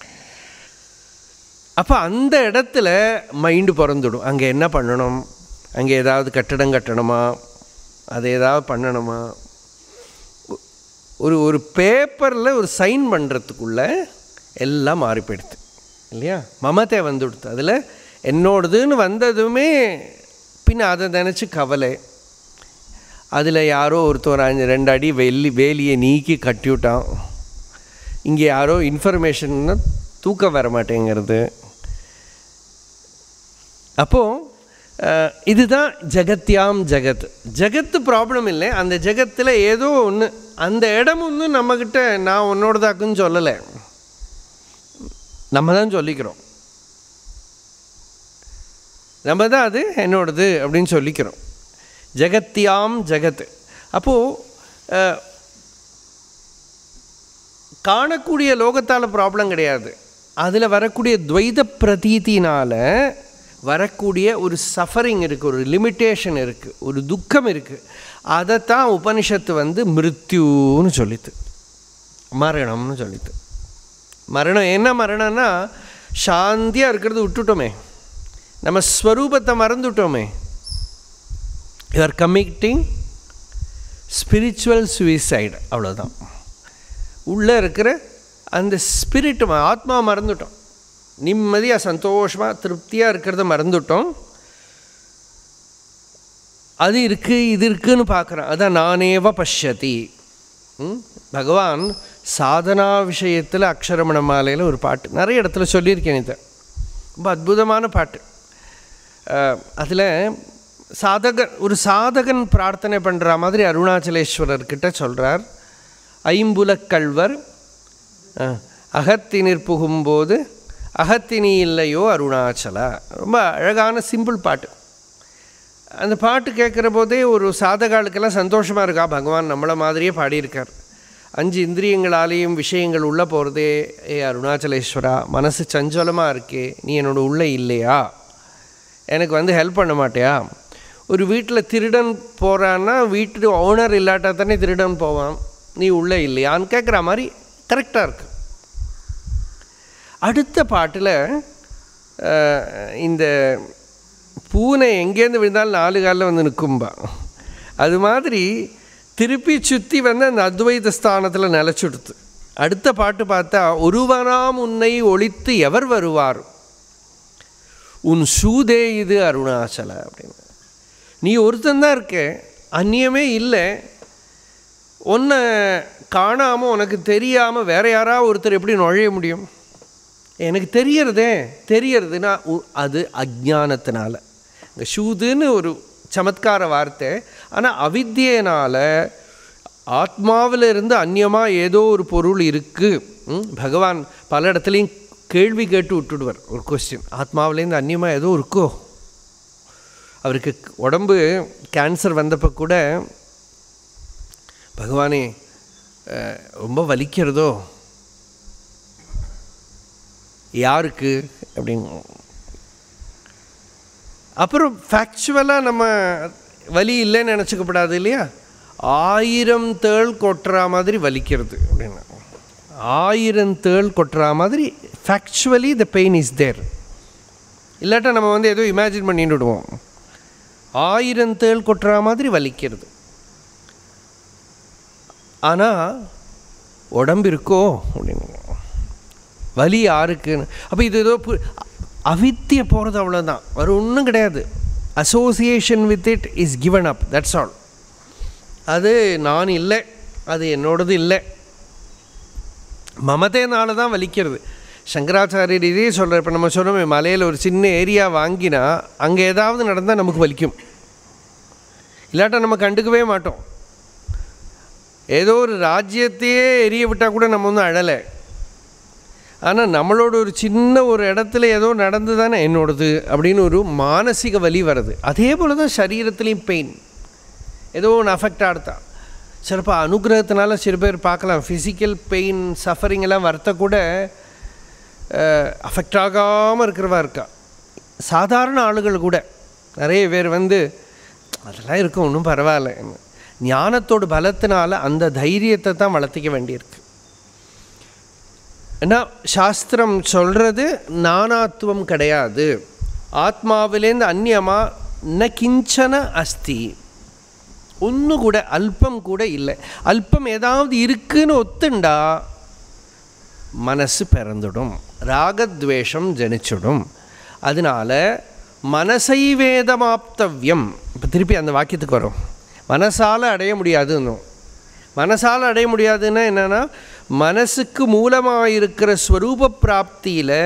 அப்போ அந்த இடத்துல மைண்டு பிறந்துடும் அங்கே என்ன பண்ணணும் அங்கே ஏதாவது கட்டடம் கட்டணுமா அது ஏதாவது பண்ணணுமா ஒ- ஒரு ஒரு பேப்பரில் ஒரு சைன் பண்ணுறதுக்குள்ள எல்லாம் மாறி போயிடுது இல்லையா மமத்தை வந்துடுது அதில் என்னோடதுன்னு வந்ததுமே பின்ன அதை நினச்சி கவலை அதில் யாரோ ஒருத்தர் அஞ்சு ரெண்டு அடி வெள்ளி வேலியை நீக்கி கட்டிவிட்டான் இங்கே யாரோ இன்ஃபர்மேஷன்னா தூக்கம் வர மாட்டேங்கிறது அப்போது இதுதான் ஜெகத்யாம் ஜெகத் ஜெகத்து ப்ராப்ளம் இல்லை அந்த ஜெகத்தில் ஏதோ ஒன்று அந்த இடம் ஒன்றும் நம்மக்கிட்ட நான் உன்னோடதாக்குன்னு சொல்லலை நம்ம தான் சொல்லிக்கிறோம் நம்ம தான் அது என்னோடது அப்படின்னு சொல்லிக்கிறோம் ஜெகத்யாம் ஜெகத் அப்போது காணக்கூடிய லோகத்தால் ப்ராப்ளம் கிடையாது அதில் வரக்கூடிய துவைத பிரதீத்தினால் வரக்கூடிய ஒரு சஃபரிங் இருக்குது ஒரு லிமிட்டேஷன் இருக்குது ஒரு துக்கம் இருக்குது அதைத்தான் உபனிஷத்து வந்து மிருத்யூன்னு சொல்லித்து மரணம்னு சொல்லித்து மரணம் என்ன மரணம்னா சாந்தியாக இருக்கிறது விட்டுட்டோமே நம்ம ஸ்வரூபத்தை மறந்துட்டோமே you are committing spiritual suicide அவ்வளோதான் உள்ளே இருக்கிற அந்த ஸ்பிரிட் ஆத்மா மறந்துட்டோம் நிம்மதியாக சந்தோஷமாக திருப்தியாக இருக்கிறத மறந்துட்டோம் அது இருக்குது இது இருக்குன்னு பார்க்குறேன் அதான் நானேவ பஷ்யதி ம்? பகவான் சாதனா விஷயத்தில் அக்ஷரமண மாலையில் ஒரு பாட்டு நிறைய இடத்துல சொல்லியிருக்கேன் இதை ரொம்ப அற்புதமான பாட்டு அதில் சாதக ஒரு சாதகன் பிரார்த்தனை பண்ணுற மாதிரி அருணாச்சலேஸ்வரர்கிட்ட சொல்கிறார் ஐம்புலக் கள்வர் அஹ், அகத்தினிற் புகும்போது அகத்தினி இல்லையோ அருணாச்சலா ரொம்ப அழகான சிம்பிள் பாட்டு அந்த பாட்டு கேட்குற போதே ஒரு சாதகாளுக்கெல்லாம் சந்தோஷமாக இருக்கா பகவான் நம்மளை மாதிரியே பாடியிருக்கார் அஞ்சு இந்திரியங்களாலேயும் விஷயங்கள் உள்ளே போகிறதே ஏ அருணாச்சலேஸ்வரா மனசு சஞ்சலமாக இருக்கே நீ என்னோட உள்ளே இல்லையா எனக்கு வந்து ஹெல்ப் பண்ண மாட்டியா ஒரு வீட்டில் திருடன் போகிறான்னா வீட்டு ஓனர் இல்லாட்டா தானே திருடன் போவான் நீ உள்ளே இல்லையான்னு கேட்குற மாதிரி கரெக்டாக இருக்கு அடுத்த பாட்டில் இந்த பூனை எங்கேருந்து விழுந்தாலும் நாலு காலில் வந்து நிற்கும்பா அது மாதிரி திருப்பி சுற்றி வந்து அந்த அத்வைத ஸ்தானத்தில் நிலச்சுடுத்து அடுத்த பாட்டு பார்த்தா ஒருவனாம் உன்னை ஒழித்து எவர் வருவார் உன் சூதே இது அருணாச்சல அப்படின்னு நீ ஒருத்தந்தான் இருக்க அந்நியமே இல்லை உன்னை காணாமல் உனக்கு தெரியாமல் வேற யாரா ஒருத்தர் எப்படி நுழைய முடியும் எனக்கு தெரியறதே தெரியறதுன்னா உ- அது அஜானத்தினால இந்த ஷூதுன்னு ஒரு சமத்கார வார்த்தை ஆனால் அவித்தியனால் ஆத்மாவில் இருந்து அந்நியமாக ஏதோ ஒரு பொருள் இருக்குது பகவான் பல இடத்துலையும் கேள்வி கேட்டு விட்டுடுவார் ஒரு கொஸ்டின் ஆத்மாவிலேருந்து அந்நியமாக ஏதோ இருக்கோ அவருக்கு உடம்பு கேன்சர் வந்தப்போ கூட பகவானே அஹ், ரொம்ப வலிக்கிறதோ யாருக்கு அப்படின்னு அப்புறம் ஃபேக்சுவலாக நம்ம வலி இல்லைன்னு நினச்சிக்கப்படாது இல்லையா ஆயிரம் தேள் கொட்டுற மாதிரி வலிக்கிறது அப்படின்னு ஆயிரம் தேள் கொட்டுற மாதிரி factually the pain is there இல்லாட்டா நம்ம வந்து ஏதோ இமேஜின் பண்ணிட்டு விடுவோம் ஆயிரம் தேள் கொட்டுற மாதிரி வலிக்கிறது ஆனால் உடம்பு இருக்கோ அப்படின்னு வலி யாருக்குன்னு அப்போ இது ஏதோ பு- அவித்திய போகிறது அவ்வளோதான் வேறு ஒன்றும் கிடையாது association with it is given up that's all அது நான் இல்லை அது என்னோடது இல்லை மமதைனால தான் வலிக்கிறது சங்கராச்சாரியர் இதே சொல்கிற இப்போ நம்ம சொன்னோமே மலையில் ஒரு சின்ன ஏரியா வாங்கினா அங்கே ஏதாவது நடந்தால் நமக்கு வலிக்கும் இல்லாட்டா நம்ம கண்டுக்கவே மாட்டோம் ஏதோ ஒரு ராஜ்யத்தையே எரிய விட்டால் கூட நம்ம ஒன்றும் அழலை ஆனால் நம்மளோட ஒரு சின்ன ஒரு இடத்துல ஏதோ நடந்து தானே என்னோடது அப்படின்னு ஒரு மானசிக வலி வருது அதே போல் தான் சரீரத்துலேயும் பெயின் ஏதோ ஒன்று அஃபெக்ட் ஆடுதா சிலப்போ அனுகிரகத்தினால சில பேர் பார்க்கலாம் ஃபிசிக்கல் பெயின் சஃபரிங் எல்லாம் வரத்த கூட அஃபெக்ட் ஆகாமல் இருக்கிறவா இருக்கா சாதாரண ஆளுகள் கூட நிறைய பேர் வந்து அதெல்லாம் இருக்கும் ஒன்றும் பரவாயில்ல ஞானத்தோட பலத்தினால அந்த தைரியத்தை தான் வளர்த்திக்க வேண்டியிருக்கு ஏன்னா சாஸ்திரம் சொல்கிறது நானாத்துவம் கிடையாது ஆத்மாவிலேருந்து அந்நியமாக ந கிஞ்சன அஸ்தி ஒன்று கூட அல்பம் கூட இல்லை அல்பம் ஏதாவது இருக்குன்னு ஒத்துண்டா மனசு பிறந்துடும் ராகத்வேஷம் ஜனிச்சுடும் அதனால மனசை வேதமாப்தவ்யம் இப்போ திருப்பி அந்த வாக்கியத்துக்கு வரும் மனசால் அடைய முடியாதுன்னும் மனசால் அடைய முடியாதுன்னா என்னென்னா மனசுக்கு மூலமாக இருக்கிற ஸ்வரூப பிராப்தியில்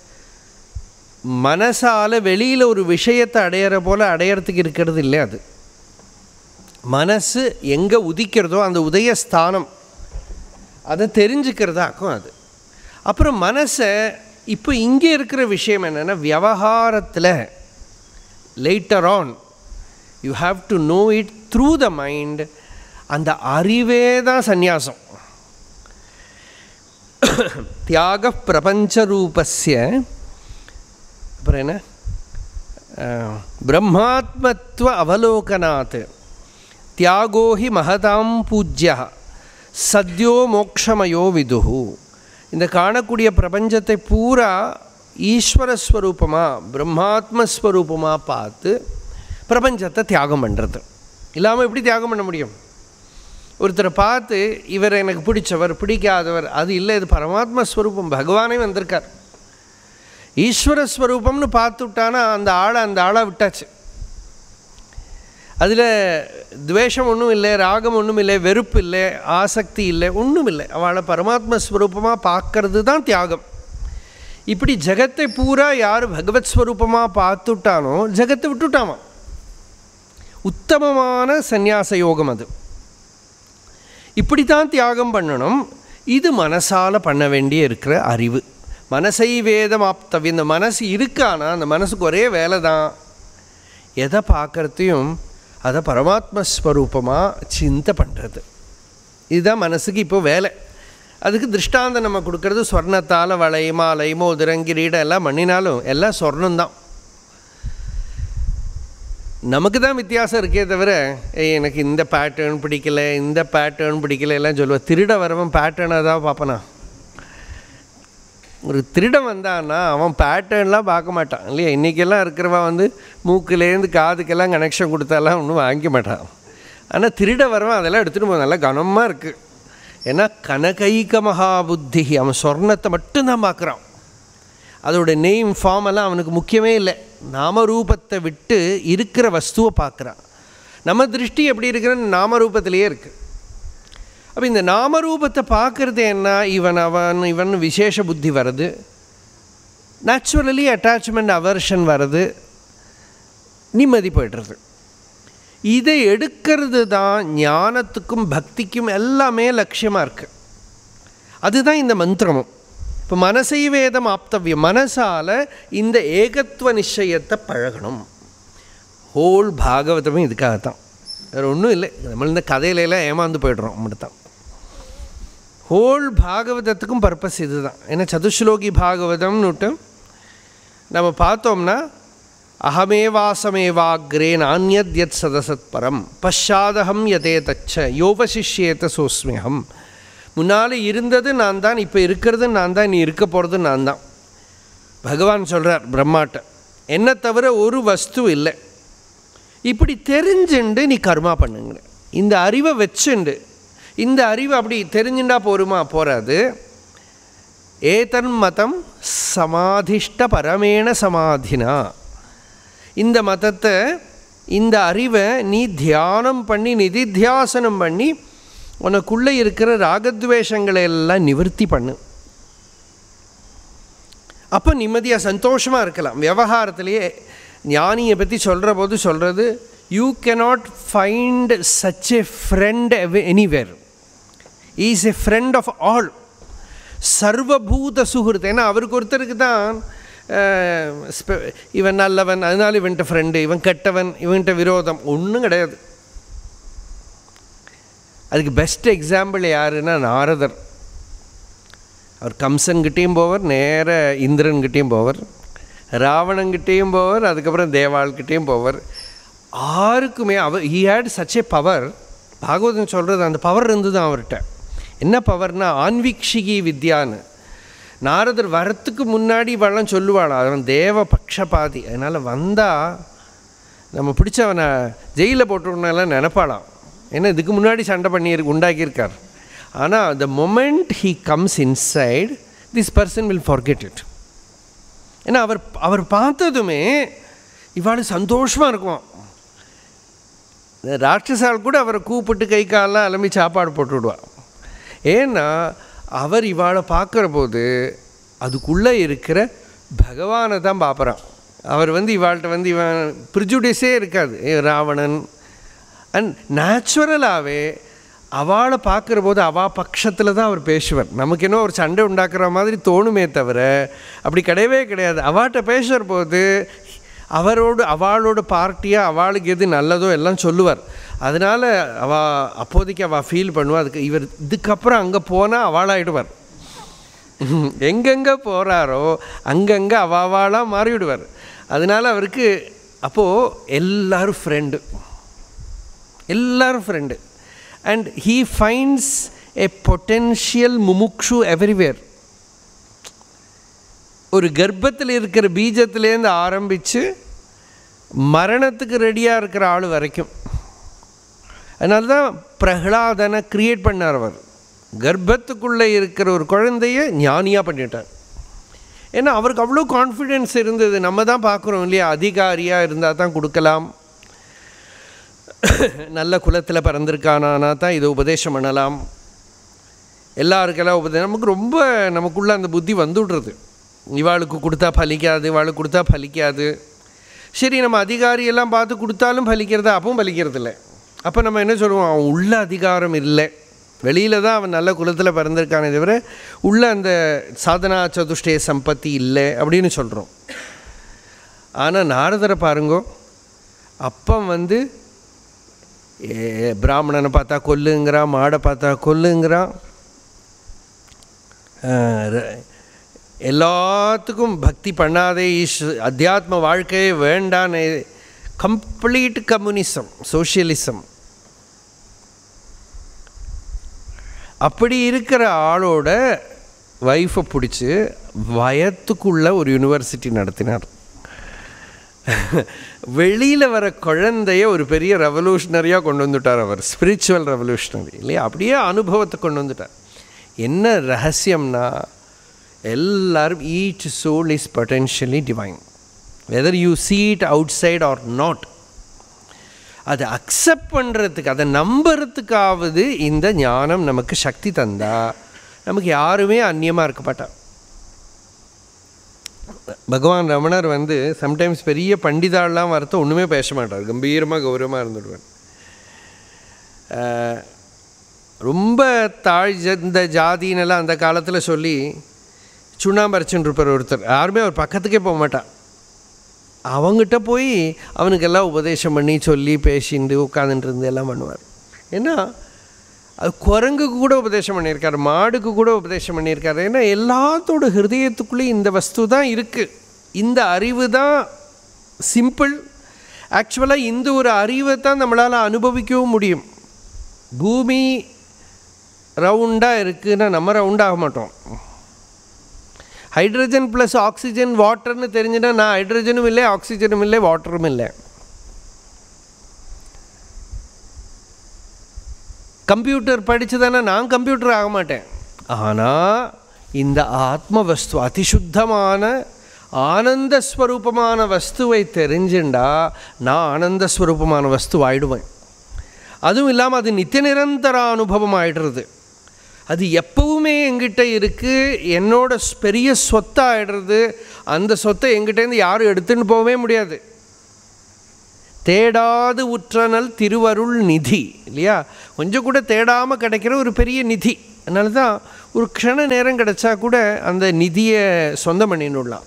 மனசால் வெளியில் ஒரு விஷயத்தை அடையிற போல் அடையிறதுக்கு இருக்கிறது இல்லை அது மனசு எங்கே உதிக்கிறதோ அந்த உதயஸ்தானம் அதை தெரிஞ்சுக்கிறதாக்கும் அது அப்புறம் மனசை இப்போ இங்கே இருக்கிற விஷயம் என்னென்னா விவகாரத்தில் later on you have to know it through the mind அந்த அறிவே தான் சந்நியாசம் தியாக பிரபஞ்சரூபஸ்ய அப்புறம் என்ன அஹ், பிரம்மாத்மத்துவ அவலோகனாத் தியாகோ ஹி மகதாம் பூஜ்யா சத்யோ மோக்ஷமயோ விதுஹு இந்த காணக்கூடிய பிரபஞ்சத்தை பூரா ஈஸ்வரஸ்வரூபமாக பிரம்மாத்மஸ்வரூபமாக பார்த்து பிரபஞ்சத்தை தியாகம் பண்ணுறது இல்லாமல் எப்படி தியாகம் பண்ண முடியும் ஒருத்தரை பார்த்து இவர் எனக்கு பிடிச்சவர் பிடிக்காதவர் அது இல்லை இது பரமாத்ம ஸ்வரூபம் பகவானே வந்திருக்கார் ஈஸ்வர ஸ்வரூபம்னு பார்த்துட்டானா அந்த ஆளை அந்த ஆளை விட்டாச்சு அதில் துவேஷம் ஒன்றும் இல்லை ராகம் ஒன்றும் இல்லை வெறுப்பு இல்லை ஆசக்தி இல்லை ஒன்றும் இல்லை அவளை பரமாத்ம ஸ்வரூபமாக பார்க்கறது தான் தியாகம் இப்படி ஜெகத்தை பூரா யார் பகவத் ஸ்வரூபமாக பார்த்துட்டானோ ஜெகத்தை விட்டுட்டாமா உத்தமமான சந்நியாச யோகம் அது இப்படி தான் தியாகம் பண்ணணும் இது மனசால் பண்ண வேண்டிய இருக்கிற அறிவு மனசை வேதம் ஆப்தவி இந்த மனசு இருக்கானா அந்த மனசுக்கு ஒரே வேலை தான் எதை பார்க்குறதையும் அதை பரமாத்ம ஸ்வரூபமாக சிந்தை பண்ணுறது இதுதான் மனசுக்கு இப்போ வேலை அதுக்கு திருஷ்டாந்தம் நம்ம கொடுக்கறது ஸ்வர்ணத்தால் வளை மாலை மோதிரம் கிரீடம் எல்லாம் பண்ணினாலும் எல்லாம் சொர்ணம்தான் நமக்கு தான் வித்தியாசம் இருக்கே தவிர ஏய் எனக்கு இந்த பேட்டர்ன் பிடிக்கல இந்த பேட்டர்ன் பிடிக்கல எல்லாம் சொல்லுவேன் திருட வரவன் பேட்டர்னாக தான் பார்ப்பனா ஒரு திருடன் வந்தான்னா அவன் பேட்டர்ன்லாம் பார்க்க மாட்டான் இல்லையா இன்றைக்கெல்லாம் இருக்கிறவன் வந்து மூக்குலேருந்து காதுக்கெல்லாம் கனெக்ஷன் கொடுத்தாலாம் ஒன்றும் வாங்கிக்க மாட்டான் ஆனால் திருட வரவன் அதெல்லாம் எடுத்துகிட்டு போய் நல்லா கனமாக இருக்குது ஏன்னா கனகைக மகாபுத்தி அவன் சொர்ணத்தை மட்டும்தான் பார்க்குறான் அதோட நேம் ஃபார்ம் எல்லாம் அவனுக்கு முக்கியமே இல்லை நாமரூபத்தை விட்டு இருக்கிற வஸ்துவை பார்க்குறான் நம்ம திருஷ்டி எப்படி இருக்குன்னு நாமரூபத்திலேயே இருக்குது அப்போ இந்த நாமரூபத்தை பார்க்குறது என்ன இவன் அவன் இவன் விசேஷ புத்தி வருது நேச்சுரலி அட்டாச்மெண்ட் அவர்ஷன் வருது நிம்மதி போய்டுறது இதை எடுக்கிறது தான் ஞானத்துக்கும் பக்திக்கும் எல்லாமே லட்சியமாக இருக்குது அதுதான் இந்த மந்திரமும் இப்போ மனசை வேதம் ஆப்தவியம் மனசால் இந்த ஏகத்துவ நிச்சயத்தை பழகணும் ஹோல் பாகவதமே இதுக்காகத்தான் வேறு ஒன்றும் இல்லை நம்ம இந்த கதையில எல்லாம் ஏமாந்து போய்டுறோம் மட்டும்தான் ஹோல் பாகவதத்துக்கும் பர்பஸ் இதுதான் ஏன்னா சதுஸ்லோகி பாகவதம்னுட்டு நம்ம பார்த்தோம்னா அகமேவாசமேவாக்ரே நானியத் யத் சதசத் பரம் பஷாதகம் யதே தச்ச யோபசிஷ்யேத சோஸ்மியகம் முன்னால் இருந்தது நான் தான் இப்போ இருக்கிறது நான் தான் நீ இருக்க போகிறது நான் தான் பகவான் சொல்கிறார் பிரம்மாட்ட என்ன தவிர ஒரு வஸ்து இல்லை இப்படி தெரிஞ்சுண்டு நீ கர்மா பண்ணுங்க இந்த அறிவை வச்சுண்டு இந்த அறிவு அப்படி தெரிஞ்சுண்டா போருமா போகாது ஏதன் மதம் சமாதிஷ்ட பரமேண சமாதினா இந்த மதத்தை இந்த அறிவை நீ தியானம் பண்ணி நிதித்தியாசனம் பண்ணி உனக்குள்ளே இருக்கிற ராகத்வேஷங்களை எல்லாம் நிவர்த்தி பண்ணு அப்போ நிம்மதியாக சந்தோஷமாக இருக்கலாம் விவகாரத்திலேயே ஞானியை பற்றி சொல்கிற போது சொல்கிறது you cannot find such a friend anywhere is a friend of all சர்வபூத சுகிருத் ஏன்னா அவருக்கு ஒருத்தருக்கு தான் அஹ், ஸ்பெ- இவன் நல்லவன் அதனால இவன்கிட்ட ஃப்ரெண்டு இவன் கெட்டவன் இவன்கிட்ட விரோதம் ஒன்றும் கிடையாது அதுக்கு பெஸ்ட் எக்ஸாம்பிள் யாருன்னா நாரதர் அவர் கம்சன்கிட்டேயும் போவர் நேர இந்திரன்கிட்டேயும் போவர் ராவணங்கிட்டேயும் போவர் அதுக்கப்புறம் தேவாள்கிட்டேயும் போவர் ஆருக்குமே அவர் he had such a power பாகவதம் சொல்கிறது அந்த பவர் இருந்தது அவர்கிட்ட என்ன பவர்னா ஆன்வீக்ஷிகி வித்யான்னு நாரதர் வரத்துக்கு முன்னாடி இவெல்லாம் சொல்லுவாளாம் அவன் தேவ பக்ஷபாதி அதனால் வந்தால் நம்ம பிடிச்சவனை ஜெயிலில் போட்டுவிடணும்லாம் நினைப்பாளாம் ஏன்னா இதுக்கு முன்னாடி சண்டை பண்ணி உண்டாக்கியிருக்கார் ஆனால் the moment he comes inside this person will forget it ஏன்னா அவர் அவர் பார்த்ததுமே இவாள் சந்தோஷமாக இருக்கும் இந்த ராட்சசால் கூட அவரை கூப்பிட்டு கை காலெலாம் அலம்பி சாப்பாடு போட்டு விடுவா ஏன்னா அவர் இவாளை பார்க்குற போது அதுக்குள்ளே இருக்கிற பகவானை தான் பார்க்குறான் அவர் வந்து இவாள்கிட்ட வந்து இவன் ப்ரிஜுடிஸே இருக்காது ஏ ராவணன் அண்ட் நேச்சுரலாகவே அவளை பார்க்குற போது அவள் பட்சத்தில் தான் அவர் பேசுவார் நமக்கு என்ன ஒரு சண்டை உண்டாக்குற மாதிரி தோணுமே தவிர அப்படி கிடையவே கிடையாது அவாட்ட பேசுகிற போது அவரோடு அவளோட பார்ட்டியாக அவளுக்கு எது நல்லதோ எல்லாம் சொல்லுவார் அதனால் அவ அப்போதைக்கு அவள் ஃபீல் பண்ணுவா அதுக்கு இவர் இதுக்கப்புறம் அங்கே போனால் அவளாயிடுவார் எங்கெங்கே போகிறாரோ அங்கங்கே அவாவாளாக மாறிவிடுவார் அதனால் அவருக்கு அப்போது எல்லாரும் ஃப்ரெண்டு எல்லாரும் friend and he finds a potential முமுக்ஷு எவ்ரிவேர் ஒரு கர்ப்பத்தில் இருக்கிற பீஜத்திலேருந்து ஆரம்பித்து மரணத்துக்கு ரெடியாக இருக்கிற ஆள் வரைக்கும் அதனால தான் பிரகலாதனை கிரியேட் பண்ணார் அவர் கர்ப்பத்துக்குள்ளே இருக்கிற ஒரு குழந்தைய ஞானியாக பண்ணிட்டார் ஏன்னா அவருக்கு அவ்வளோ கான்ஃபிடென்ஸ் இருந்தது நம்ம தான் பார்க்குறோம் இல்லையா அதிகாரியாக இருந்தால் தான் கொடுக்கலாம் நல்ல குலத்தில் பிறந்திருக்கானா தான் இதை உபதேசம் பண்ணலாம் எல்லாருக்கெல்லாம் உபதேசம் நமக்கு ரொம்ப நமக்குள்ளே அந்த புத்தி வந்துவிடுறது இவாளுக்கு கொடுத்தா பலிக்காது இவாளுக்கு கொடுத்தா பலிக்காது சரி நம்ம அதிகாரியெல்லாம் பார்த்து கொடுத்தாலும் பலிக்கிறதா அப்பவும் பலிக்கிறது இல்லை அப்போ நம்ம என்ன சொல்லுவோம் அவன் உள்ள அதிகாரம் இல்லை வெளியில் தான் அவன் நல்ல குலத்தில் பிறந்திருக்கானே தவிர உள்ள அந்த சாதனா சதுஷ்டய சம்பத்தி இல்லை அப்படின்னு சொல்கிறோம் ஆனால் நாரதரை பாருங்கோ அப்பம் வந்து ஏ, பிராமணனை பார்த்தா கொல்லுங்கிறான் மாடை பார்த்தா கொல்லுங்கிறான் அஹ், ர- எல்லாத்துக்கும் பக்தி பண்ணாதே ஈஸ் அத்தியாத்ம வாழ்க்கையே வேண்டான்னு கம்ப்ளீட் கம்யூனிசம் சோஷியலிசம் அப்படி இருக்கிற ஆளோட ஒய்ஃபை பிடிச்சி வயத்துக்குள்ள ஒரு யூனிவர்சிட்டி நடத்தினார் வெளியில் வர குழந்தைய ஒரு பெரிய ரெவல்யூஷனரியாக கொண்டு வந்துட்டார் அவர் ஸ்பிரிச்சுவல் ரெவல்யூஷனரி இல்லையா அப்படியே அனுபவத்தை கொண்டு வந்துட்டார் என்ன ரகசியம்னா எல்லாரும் each soul is potentially divine whether you see it அவுட் சைட் ஆர் நாட் அதை அக்செப்ட் பண்ணுறதுக்கு அதை நம்புறதுக்காவது இந்த ஞானம் நமக்கு சக்தி தந்தா நமக்கு யாருமே அந்நியமாக இருக்க மாட்டா பகவான் ரமணர் வந்து சம்டைம்ஸ் பெரிய பண்டிதாள்லாம் வரத்த ஒன்றுமே பேச மாட்டார் கம்பீரமாக கௌரவமாக இருந்துடுவார் அஹ், ரொம்ப தாழ் ஜ- இந்த ஜாதின்னெல்லாம் அந்த காலத்தில் சொல்லி சுண்ணாம்பரைச்சுன்னு இருப்பார் ஒருத்தர் யாருமே அவர் பக்கத்துக்கே போக மாட்டான் அவங்ககிட்ட போய் அவனுக்கெல்லாம் உபதேசம் பண்ணி சொல்லி பேசிண்டு உட்காந்துட்டு இருந்து எல்லாம் பண்ணுவார் ஏன்னா அது குரங்குக்கு கூட உபதேசம் பண்ணியிருக்காரு மாடுக்கு கூட உபதேசம் பண்ணியிருக்காரு ஏன்னா எல்லாத்தோட ஹிருதயத்துக்குள்ளேயும் இந்த வஸ்து தான் இருக்குது இந்த அறிவு தான் சிம்பிள் ஆக்சுவலாக இந்த ஒரு அறிவை தான் நம்மளால் அனுபவிக்கவும் முடியும் பூமி ரவுண்டாக இருக்குன்னா நம்ம ரவுண்டாக மாட்டோம் ஹைட்ரஜன் ப்ளஸ் ஆக்சிஜன் வாட்டர்னு தெரிஞ்சுன்னா நான் ஹைட்ரஜனும் இல்லை ஆக்சிஜனும் இல்லை வாட்டரும் இல்லை கம்ப்யூட்டர் படித்ததானே நான் கம்ப்யூட்டர் ஆக மாட்டேன் ஆனால் இந்த ஆத்ம வஸ்து அதிசுத்தமான ஆனந்த ஸ்வரூபமான வஸ்துவை தெரிஞ்சுண்டா நான் ஆனந்த ஸ்வரூபமான வஸ்து ஆயிடுவேன் அதுவும் இல்லாமல் அது நித்திய நிரந்தர அனுபவம் ஆயிடுறது அது எப்பவுமே எங்கிட்ட இருக்குது என்னோட ஸ்- பெரிய சொத்தாயிடுறது அந்த சொத்தை எங்கிட்டேருந்து யாரும் எடுத்துன்னு போகவே முடியாது தேடாது உற்றனல் திருவருள் நிதி இல்லையா கொஞ்சம் கூட தேடாமல் கிடைக்கிற ஒரு பெரிய நிதி அதனால தான் ஒரு க்ஷண நேரம் கிடைச்சா கூட அந்த நிதியை சொந்தம் பண்ணிடலாம்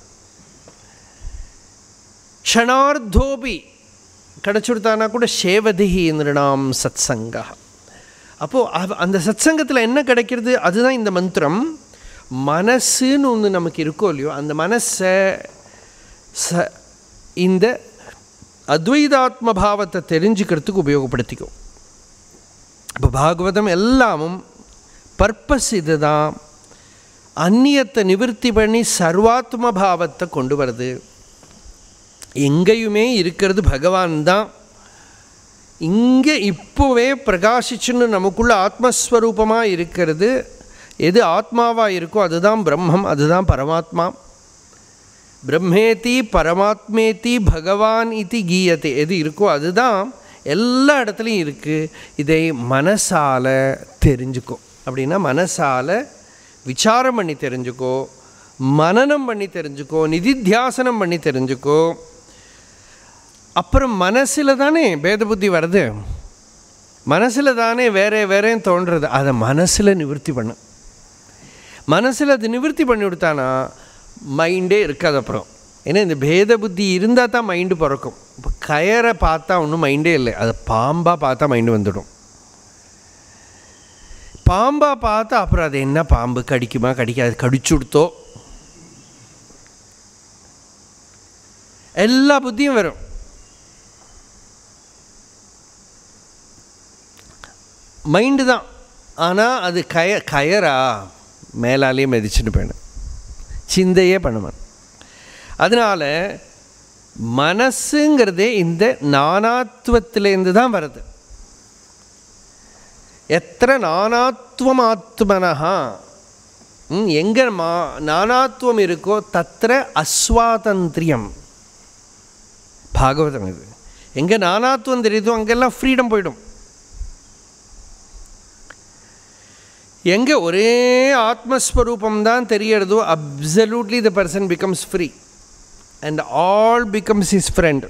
க்ஷணார்த்தோபி கிடச்சுடுத்தானா கூட சேவதிஹி நிருணாம் சத் சங்கா அப்போது அந்த சத்சங்கத்தில் என்ன கிடைக்கிறது அதுதான் இந்த மந்திரம் மனசுன்னு ஒன்று நமக்கு இருக்கோ இல்லையோ அந்த மனசை ச இந்த அத்வைதாத்ம பாவத்தை தெரிஞ்சுக்கிறதுக்கு உபயோகப்படுத்திக்கும் இப்போ பாகவதம் எல்லாமும் பர்பஸ் இதுதான் அந்நியத்தை நிவர்த்தி பண்ணி சர்வாத்ம பாவத்தை கொண்டு வருது எங்கேயுமே இருக்கிறது பகவான் தான் இங்கே இப்போவே பிரகாசிச்சுன்னு நமக்குள்ள ஆத்மஸ்வரூபமாக இருக்கிறது எது ஆத்மாவாக இருக்கோ அதுதான் பிரம்மம் அதுதான் பரமாத்மா பிரம்மேதி பரமாத்மேதி பகவான் இது கீயத்தை எது இருக்கோ அதுதான் எல்லா இடத்துலையும் இருக்குது இதை மனசால் தெரிஞ்சுக்கோ அப்படின்னா மனசால் விசாரம் பண்ணி தெரிஞ்சுக்கோ மனனம் பண்ணி தெரிஞ்சுக்கோ நிதித்தியாசனம் பண்ணி தெரிஞ்சுக்கோ அப்புறம் மனசில் தானே பேத புத்தி வருது மனசில் தானே வேற வேறேன்னு தோன்றுறது அதை மனசில் நிவர்த்தி பண்ணு மனசில் அது நிவர்த்தி பண்ணி விடுத்தானா மைண்டே இருக்காது அப்புறம் ஏன்னா இந்த பேத புத்தி இருந்தால் தான் மைண்டு பிறக்கும் இப்போ கயரை பார்த்தா ஒன்றும் மைண்டே இல்லை அது பாம்பாக பார்த்தா மைண்டு வந்துடும் பாம்பாக பார்த்தா அப்புறம் அது என்ன பாம்பு கடிக்குமா கடிக்காது கடிச்சு கொடுத்தோ எல்லா புத்தியும் வரும் மைண்டு தான் ஆனால் அது கய கயரா மேலாலேயே மிதிச்சுட்டு போயிடும் சிந்தையே பண்ணுவான் அதனால் மனசுங்கிறதே இந்த நானாத்துவத்திலேருந்து தான் வருது எத்தனை நானாத்துவம் ஆத்மனஹா எங்கே மா நானாத்துவம் இருக்கோ தத்திர அஸ்வாதந்திரியம் பாகவதம் இது எங்கே நானாத்துவம் தெரியுதோ அங்கெல்லாம் ஃப்ரீடம் போயிடும் எங்கே ஒரே ஆத்மஸ்வரூபம் தான் தெரியறதோ absolutely the person becomes free and all becomes his friend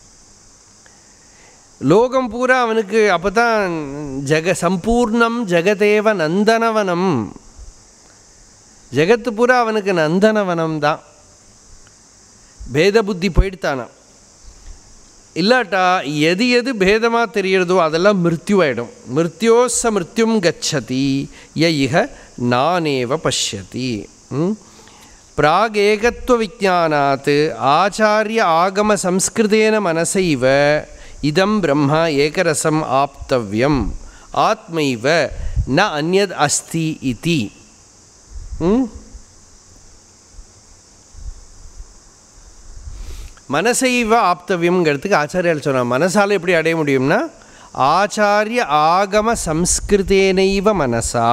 லோகம் பூரா அவனுக்கு அப்போ தான் ஜெக சம்பூர்ணம் ஜெகதேவ நந்தனவனம் ஜெகத்து பூரா அவனுக்கு நந்தனவனம் தான் பேத புத்தி போயிடுத்தானா இல்லாட்டா எது எது பேதமாக தெரியறதோ அதெல்லாம் மிருத்யுவாயிடும் மிருத்யோச மிருத்யும் கச்சதி ய இக நானேவ பஷ்யதி பிராகேகத்துவ விஜானாத் ஆச்சாரிய ஆகம சம்ஸ்கிருதேன மனசைவ இதம் பிரம்ம ஏகரசம் ஆப்தவ்யம் ஆத்மைவ ந அந்யத் அஸ்தி இதி மனசைவ ஆப்தவியம்ங்கிறதுக்கு ஆச்சாரியால் சொன்னார் மனசால் எப்படி அடைய முடியும்னா ஆச்சாரிய ஆகம சம்ஸ்கிருதேனைவ மனசா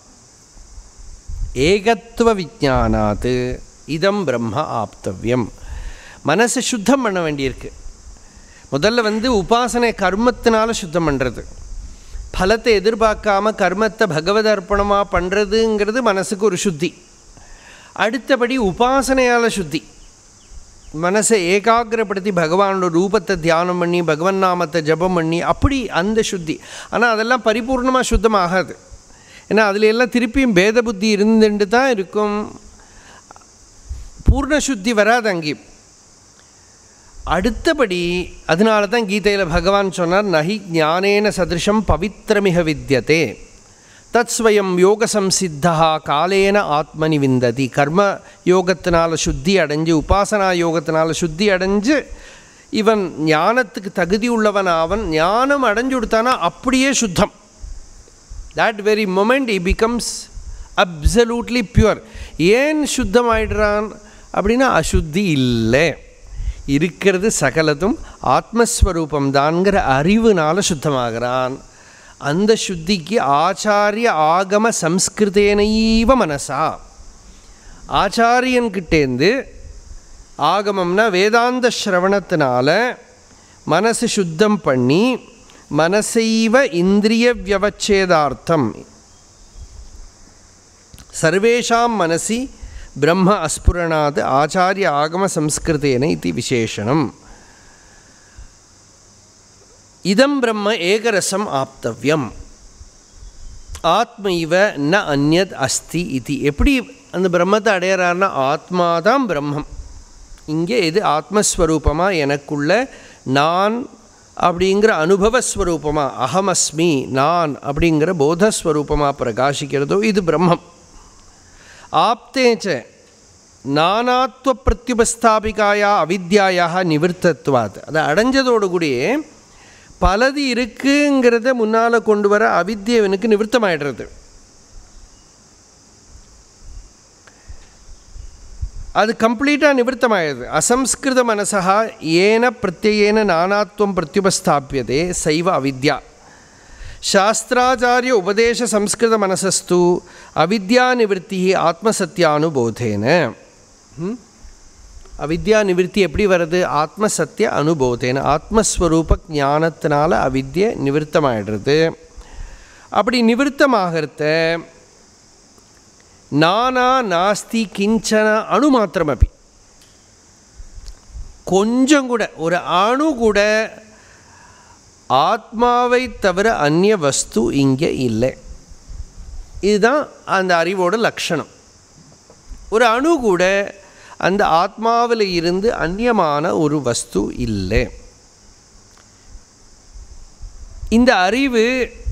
ஏகத்துவ விஜானாத் இதம் பிரம்ம ஆப்தவ்யம் மனசை சுத்தம் பண்ண வேண்டியிருக்கு முதல்ல வந்து உபாசனை கர்மத்தினால சுத்தம் பண்ணுறது பலத்தை எதிர்பார்க்காம கர்மத்தை பகவத் அர்ப்பணமாக பண்ணுறதுங்கிறது மனசுக்கு ஒரு சுத்தி அடுத்தபடி உபாசனையால் சுத்தி மனசை ஏகாகிரப்படுத்தி பகவானோட ரூபத்தை தியானம் பண்ணி பகவன் நாமத்தை ஜபம் பண்ணி அப்படி அந்த சுத்தி ஆனால் அதெல்லாம் பரிபூர்ணமாக சுத்தமாகாது ஏன்னா அதில் எல்லாம் திருப்பியும் பேத புத்தி இருந்துட்டு தான் இருக்கும் பூர்ண சுத்தி வராது அங்கேயும் அடுத்தபடி அதனால தான் கீதையில் பகவான் சொன்னார் நஹி ஞானேன சதிருஷம் பவித்திரமிக வித்தியதே தத் ஸ்வயம் யோக சம்சித்தா காலேன ஆத்மனி விந்ததி கர்ம யோகத்தினால சுத்தி அடைஞ்சு உபாசனா யோகத்தினால சுத்தி அடைஞ்சு இவன் ஞானத்துக்கு தகுதி உள்ளவன் அவன் ஞானம் அடைஞ்சு கொடுத்தானா அப்படியே சுத்தம் that very moment he becomes absolutely pure ஏன் சுத்தம் ஆயிடுறான் அப்படின்னா அசுத்தி இல்லை இருக்கிறது சகலதும் ஆத்மஸ்வரூபம்தான்ங்கிற அறிவுனால சுத்தமாகிறான் அந்த சுத்திக்கு ஆச்சாரிய ஆகம சம்ஸ்கிருதேனைவ மனசா ஆச்சாரியன்கிட்டேருந்து ஆகமம்னா வேதாந்த ஸ்ரவணத்தினால மனசு சுத்தம் பண்ணி மனசைவ இந்திரிய வியவச்சேதார்த்தம் சர்வேஷாம் மனசி பிரம்ம அஸ்புரணாத் ஆச்சாரிய ஆகம சம்ஸ்கிருதேன இது விசேஷனம் இதம் பிரம்ம ஏகரசம் ஆப்தவ்யம் ஆத்மைவ ந அந்யத் அஸ்தி இது எப்படி அந்த பிரம்மத்தை அடையிறாருன்னா ஆத்மா தான் பிரம்மம் இங்கே இது ஆத்மஸ்வரூபமாக எனக்குள்ள நான் அப்படிங்கிற அனுபவஸ்வரூபமாக அகமஸ்மி நான் அப்படிங்கிற போதஸ்வரூபமாக பிரகாசிக்கிறதோ இது பிரம்மம் ஆப்தேச்ச நானாத்வ பிரத்யுபஸ்தாபிகாயா அவித்யாயாக நிவர்த்தத்வாத் அதை அடைஞ்சதோடு கூடியே பலது இருக்குங்கிறத முன்னால் கொண்டு வர அவித்யவனுக்கு நிவர்த்தமாயிடுறது அது கம்ப்ளீட்டாக நிவர்த்தமாயிடுது அசம்ஸ்கிருத மனசா ஏன பிரத்யேன நானாத்வம் பிரத்யுபஸ்தாபியதே சைவ அவித்யா சாஸ்திராச்சாரிய உபதேச சம்ஸ்கிருத மனசஸ்து அவித்யா நிவர்த்தி ஆத்மசத்தியானுபோதேன ம்? அவித்யா நிவர்த்தி எப்படி வருது ஆத்மசத்திய அனுபவத்தேன ஆத்மஸ்வரூப ஞானத்தினால அவித்யை நிவர்த்தமாயிடுறது அப்படி நிவர்த்தமாகிறத நானா நாஸ்தி கிஞ்சன அணு மாத்திரமபி கொஞ்சம் கூட ஒரு அணு கூட ஆத்மாவை தவிர அந்நிய வஸ்து இங்கே இல்லை இதுதான் அந்த அறிவோட லட்சணம் ஒரு அணு கூட அந்த ஆத்மாவில் இருந்து அந்நியமான ஒரு வஸ்து இல்லை இந்த அறிவு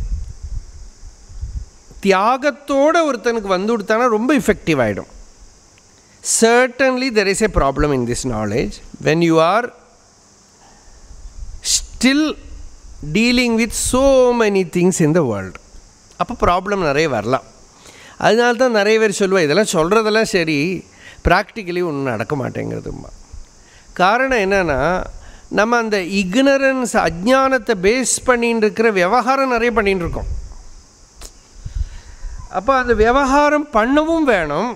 தியாகத்தோட ஒருத்தனுக்கு வந்து கொடுத்தானா ரொம்ப இஃபெக்டிவ் ஆகிடும் certainly there is a problem in this knowledge when you are still dealing with so many things in the world அப்போ ப்ராப்ளம் நிறைய வரலாம் அதனால தான் நிறைய பேர் சொல்லுவா இதெல்லாம் சொல்கிறதெல்லாம் சரி ப்ராக்டிக்கலி ஒன்றும் நடக்க மாட்டேங்கிறதும்மா காரணம் என்னென்னா நம்ம அந்த இக்னரன்ஸ் அஜ்ஞானத்தை பேஸ் பண்ணின்னு இருக்கிற விவகாரம் நிறைய பண்ணின்னு இருக்கோம் அப்போ அந்த விவகாரம் பண்ணவும் வேணும்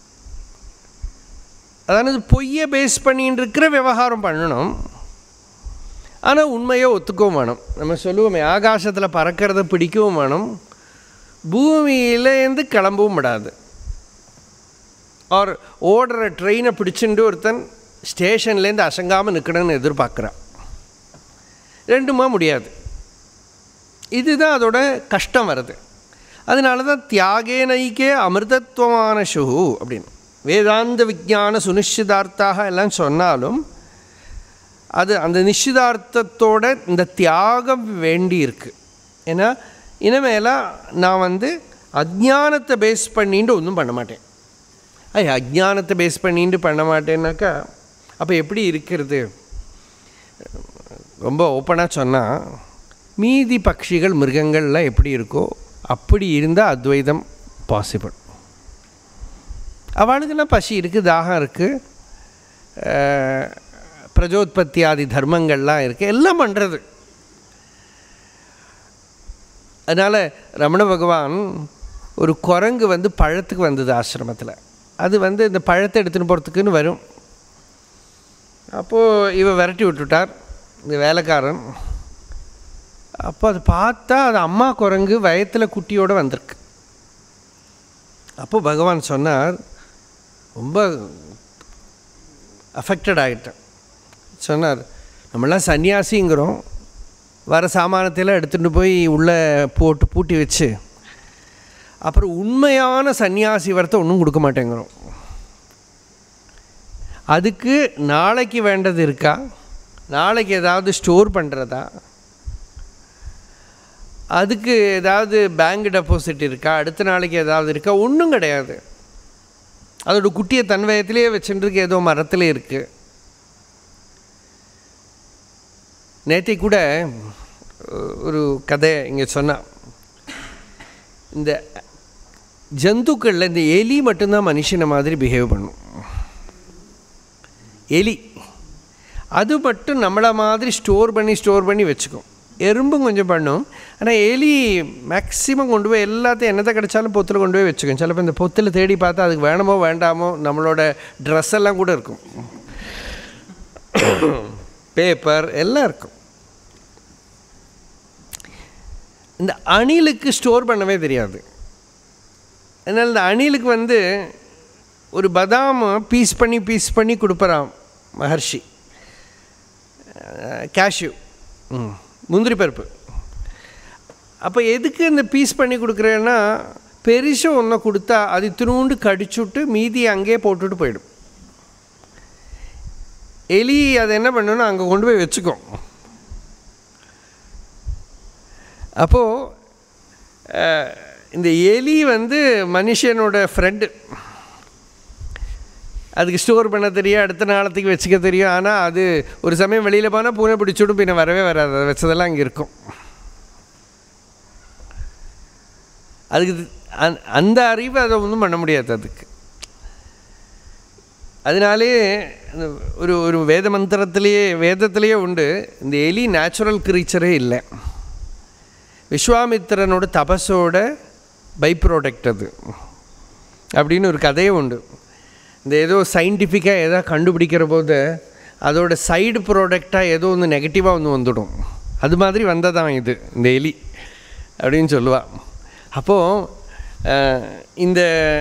அதாவது பொய்யை பேஸ் பண்ணின்னு இருக்கிற விவகாரம் பண்ணணும் ஆனால் உண்மையை ஒத்துக்கவும் வேணும் நம்ம சொல்லுவோமே ஆகாசத்தில் பறக்கிறத பிடிக்கவும் வேணும் பூமியிலேருந்து கிளம்பவும் விடாது ஆர் ஓடுற ட்ரெயினை பிடிச்சிட்டு ஒருத்தன் ஸ்டேஷன்லேருந்து அசங்காமல் நிற்கணும்னு எதிர்பார்க்குறான் ரெண்டுமா முடியாது இதுதான் அதோட கஷ்டம் வருது அதனால தான் தியாகே நைக்கே அமிர்தத்துவமான சுகு அப்படின்னு வேதாந்த விஜான சுனிச்சிதார்த்தாக எல்லாம் சொன்னாலும் அது அந்த நிச்சயதார்த்தத்தோட இந்த தியாகம் வேண்டி இருக்கு ஏன்னா இனிமேலாம் நான் வந்து அஜ்ஞானத்தை பேஸ் பண்ணிட்டு ஒன்றும் பண்ண மாட்டேன் ஐய அஜ்ஞானத்தை பேஸ் பண்ணிட்டு பண்ண மாட்டேன்னாக்கா அப்போ எப்படி இருக்கிறது ரொம்ப ஓப்பனாக சொன்னால் மீதி பட்சிகள் மிருகங்கள்லாம் எப்படி இருக்கோ அப்படி இருந்தால் அத்வைதம் பாசிபிள் அவளுக்கெல்லாம் பசி இருக்குது தாகம் இருக்குது பிரஜோத்பத்தியாதி தர்மங்கள்லாம் இருக்குது எல்லாம் பண்ணுறது அதனால் ரமண பகவான் ஒரு குரங்கு வந்து பழத்துக்கு வந்தது ஆசிரமத்தில் அது வந்து இந்த பழத்தை எடுத்துன்னு போகிறதுக்குன்னு வரும் அப்போது இவ விரட்டி விட்டுட்டார் இந்த வேலைக்காரன் அப்போ அது பார்த்தா அது அம்மா குரங்கு வயத்தில் குட்டியோடு வந்திருக்கு அப்போ பகவான் சொன்னார் ரொம்ப அஃபெக்டட் ஆகிட்டேன் சொன்னார் நம்மளாம் சன்னியாசிங்கிறோம் வர சாமானத்தையெல்லாம் எடுத்துகிட்டு போய் உள்ளே போட்டு பூட்டி வச்சு அப்புறம் உண்மையான சன்னியாசி வரத்தை ஒன்றும் கொடுக்க மாட்டேங்கிறோம் அதுக்கு நாளைக்கு வேண்டது இருக்கா நாளைக்கு ஏதாவது ஸ்டோர் பண்ணுறதா அதுக்கு ஏதாவது பேங்க் டெபாசிட் இருக்கா அடுத்த நாளைக்கு ஏதாவது இருக்கா ஒன்றும் கிடையாது அதோட குட்டியை தன் வயத்திலே வச்சுருக்கு ஏதோ மரத்தில் இருக்குது நேற்றை கூட ஒரு கதை இங்கே சொன்னான் இந்த ஜந்துக்களில் இந்த எலி மட்டும்தான் மனுஷனை மாதிரி பிஹேவ் பண்ணும் எலி அது மட்டும் நம்மளை மாதிரி ஸ்டோர் பண்ணி ஸ்டோர் பண்ணி வச்சுக்கும் எறும்பும் கொஞ்சம் பண்ணும் ஆனால் எலி மேக்ஸிமம் கொண்டு போய் எல்லாத்தையும் என்னத்தை கிடைச்சாலும் பொத்தில் கொண்டு போய் வச்சுக்கும் சிலப்போ இந்த பொத்தில் தேடி பார்த்தா அதுக்கு வேணுமோ வேண்டாமோ நம்மளோட ட்ரெஸ் எல்லாம் கூட இருக்கும் பேப்பர் எல்லாம் இருக்கும் இந்த அணிலுக்கு ஸ்டோர் பண்ணவே தெரியாது அதனால் இந்த அணிலுக்கு வந்து ஒரு பதாம் பீஸ் பண்ணி பீஸ் பண்ணி கொடுப்பறான் மகர்ஷி கேஷ்யூ ம் முந்திரி பருப்பு அப்போ எதுக்கு இந்த பீஸ் பண்ணி கொடுக்குறேன்னா பெருசாக ஒன்றை கொடுத்தா அது திருண்டு கடிச்சுட்டு மீதி அங்கேயே போட்டுட்டு போயிடும் எலி அதை என்ன பண்ணணும்னா அங்கே கொண்டு போய் வச்சுக்கும் அப்போது இந்த எலி வந்து மனுஷனோட ஃப்ரெண்டு அதுக்கு ஸ்டோர் பண்ண தெரியும் அடுத்த நாளத்துக்கு வச்சுக்க தெரியும் ஆனால் அது ஒரு சமயம் வெளியில் போனால் பூனை பிடிச்சுடும் பின்ன வரவே வராது அதை வச்சதெல்லாம் அங்கே இருக்கும் அதுக்கு அந்த அறிவு அதை ஒன்றும் பண்ண முடியாது அதுக்கு அதனாலே இந்த ஒரு ஒரு வேத மந்திரத்திலேயே வேதத்திலேயே உண்டு இந்த எலி நேச்சுரல் கிரீச்சரே இல்லை விஸ்வாமித்திரனோட தபஸோட பை ப்ராடக்ட் அது அப்படின்னு ஒரு கதையே உண்டு இந்த ஏதோ சயின்டிஃபிக்காக எதாவது கண்டுபிடிக்கிற போது அதோட சைடு ப்ராடக்டாக ஏதோ ஒன்று நெகட்டிவாக ஒன்று வந்துடும் அது மாதிரி வந்ததான் இது இந்த எலி அப்படின்னு சொல்லுவாள் அப்போது இந்த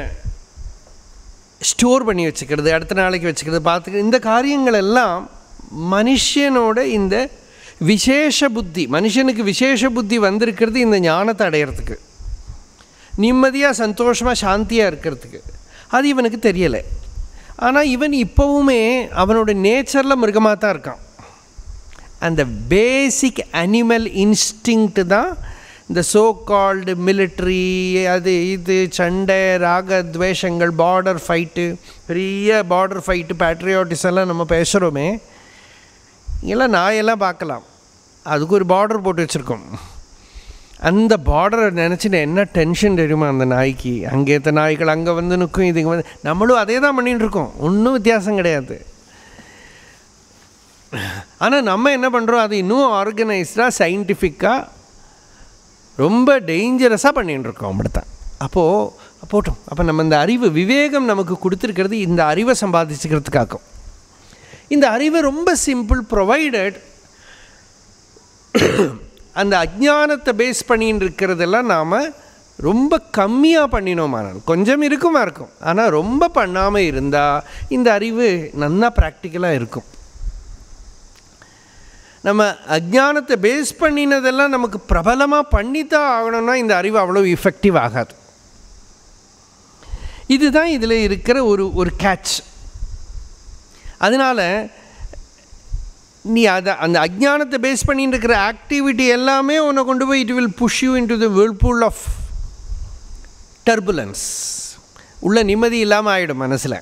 ஸ்டோர் பண்ணி வச்சுக்கிறது அடுத்த நாளைக்கு வச்சுக்கிறது பார்த்துக்கிறது இந்த காரியங்கள் எல்லாம் மனுஷனோட இந்த விசேஷ புத்தி மனுஷனுக்கு விசேஷ புத்தி வந்திருக்கிறது இந்த ஞானத்தை அடையிறதுக்கு நிம்மதியாக சந்தோஷமாக சாந்தியாக இருக்கிறதுக்கு அது இவனுக்கு தெரியலை ஆனால் இவன் இப்போவுமே அவனோட நேச்சரில் மிருகமாக தான் இருக்கான் அந்த பேசிக் அனிமல் இன்ஸ்டிங்க்ட் தான் இந்த சோ கால்டு மிலிட்ரி அது இது சண்டை ராக துவேஷங்கள் பார்டர் ஃபைட்டு பெரிய பார்டர் ஃபைட்டு பேட்ரியாட்டிஸ் எல்லாம் நம்ம பேசுகிறோமே இங்கெல்லாம் நாயெல்லாம் பார்க்கலாம் அதுக்கு ஒரு பார்டர் போட்டு வச்சுருக்கோம் அந்த பார்டரை நினச்சிட்டு என்ன டென்ஷன் தெரியுமா அந்த நாய்க்கு அங்கே இருந்த நாய்கள் அங்கே வந்து நிற்கும் இதுங்க வந்து நம்மளும் அதே தான் பண்ணிகிட்டு இருக்கோம் ஒன்றும் வித்தியாசம் கிடையாது ஆனால் நம்ம என்ன பண்ணுறோம் அது இன்னும் ஆர்கனைஸ்டாக சயின்டிஃபிக்காக ரொம்ப டேஞ்சரஸாக பண்ணிகிட்டு இருக்கோம் அப்படித்தான் அப்போது போட்டோம் அப்போ நம்ம இந்த அறிவு விவேகம் நமக்கு கொடுத்துருக்கிறது இந்த அறிவை சம்பாதிச்சுக்கிறதுக்காகும் இந்த அறிவு ரொம்ப சிம்பிள் ப்ரொவைடட் அந்த அஜ்ஞானத்தை பேஸ் பண்ணின்னு இருக்கிறதெல்லாம் நாம் ரொம்ப கம்மியாக பண்ணினோமானால் கொஞ்சம் இருக்குமா இருக்கும் ஆனால் ரொம்ப பண்ணாமல் இருந்தால் இந்த அறிவு நன்னா ப்ராக்டிக்கலாக இருக்கும் நம்ம அஜ்ஞானத்தை பேஸ் பண்ணினதெல்லாம் நமக்கு பிரபலமாக பண்ணித்தான் ஆகணும்னா இந்த அறிவு அவ்வளோ இஃபெக்டிவ் ஆகாது இதுதான் இதில் இருக்கிற ஒரு ஒரு கேட்ச் அதனால் நீ அதை அந்த அஜ்ஞானத்தை பேஸ் பண்ணிட்டு இருக்கிற ஆக்டிவிட்டி எல்லாமே உன்னை கொண்டு போய் it will push you into the whirlpool of turbulence உள்ள நிம்மதி இல்லாமல் ஆகிடும் மனசில்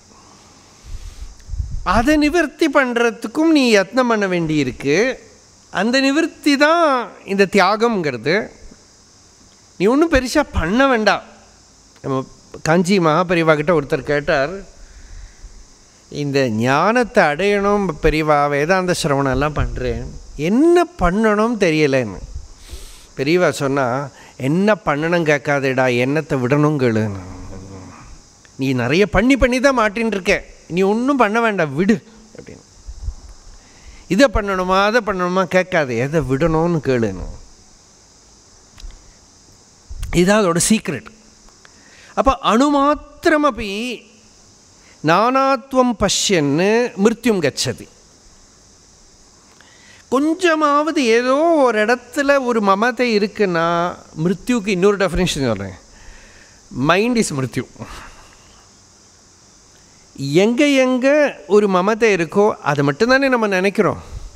அதை நிவர்த்தி பண்ணுறதுக்கும் நீ யத்னம் பண்ண வேண்டியிருக்கு அந்த நிவர்த்தி தான் இந்த தியாகம்ங்கிறது நீ ஒன்றும் பெருசாக பண்ண வேண்டாம் நம்ம காஞ்சி மகாபரிவா கிட்ட ஒருத்தர் கேட்டார் இந்த ஞானத்தை அடையணும் பெரியவா வேதாந்த சிரவணம் எல்லாம் பண்ணுறேன் என்ன பண்ணணும் தெரியலைன்னு பெரியவா சொன்னால் என்ன பண்ணணும் கேட்காதேடா என்னத்தை விடணும் கேளுன்னு நீ நிறைய பண்ணி பண்ணி தான் மாட்டின்னு இருக்க நீ ஒன்றும் பண்ண வேண்டாம் விடு அப்படின்னு இதை பண்ணணுமா அதை பண்ணணுமா கேட்காது எதை விடணும்னு கேளுன்னு இதுதான் அதோட சீக்ரெட் அப்போ அணுமாத்திரமப்பி நானாத்வம் பஷ்யன்னு மிருத்யும் கச்சதி கொஞ்சமாவது ஏதோ ஒரு இடத்துல ஒரு மமதை இருக்குன்னா மிருத்யுக்கு இன்னொரு டெஃபினேஷன் சொல்கிறேன் மைண்ட் இஸ் மிருத்யு எங்கே எங்கே ஒரு மமதை இருக்கோ அதை மட்டும்தானே நம்ம நினைக்கிறோம்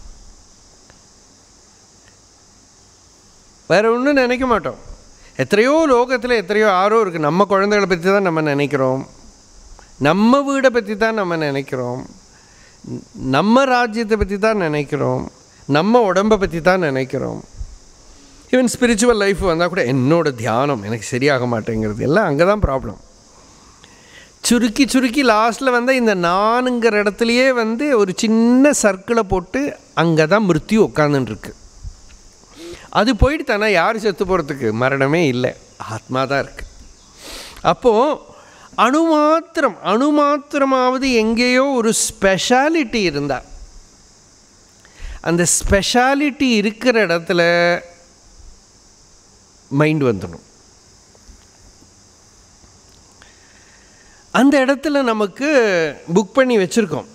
வேறு ஒன்றும் நினைக்க மாட்டோம் எத்தனையோ லோகத்தில் எத்தனையோ ஆரோ இருக்குது நம்ம குழந்தைகளை பற்றி தான் நம்ம நினைக்கிறோம் நம்ம வீடை பற்றி தான் நம்ம நினைக்கிறோம் நம்ம ராஜ்யத்தை பற்றி தான் நினைக்கிறோம் நம்ம உடம்பை பற்றி தான் நினைக்கிறோம் ஈவன் ஸ்பிரிச்சுவல் லைஃப் வந்தால் கூட என்னோட தியானம் எனக்கு சரியாக மாட்டேங்கிறது எல்லாம் அங்கே தான் ப்ராப்ளம் சுருக்கி சுருக்கி லாஸ்ட்டில் வந்து இந்த நானுங்கிற இடத்துலையே வந்து ஒரு சின்ன சர்க்கிளை போட்டு அங்கே தான் மிருத்யு உட்காந்துருக்கு அது போயிட்டு தானே யார் செத்து போகிறதுக்கு மரணமே இல்லை ஆத்மா தான் இருக்குது அப்போது அணுமாத்திரம் அணுமாத்திரமாவது எங்கேயோ ஒரு ஸ்பெஷாலிட்டி இருந்தா அந்த ஸ்பெஷாலிட்டி இருக்கிற இடத்துல மைண்ட் வந்துடும் அந்த இடத்துல நமக்கு புக் பண்ணி வச்சுருக்கோம்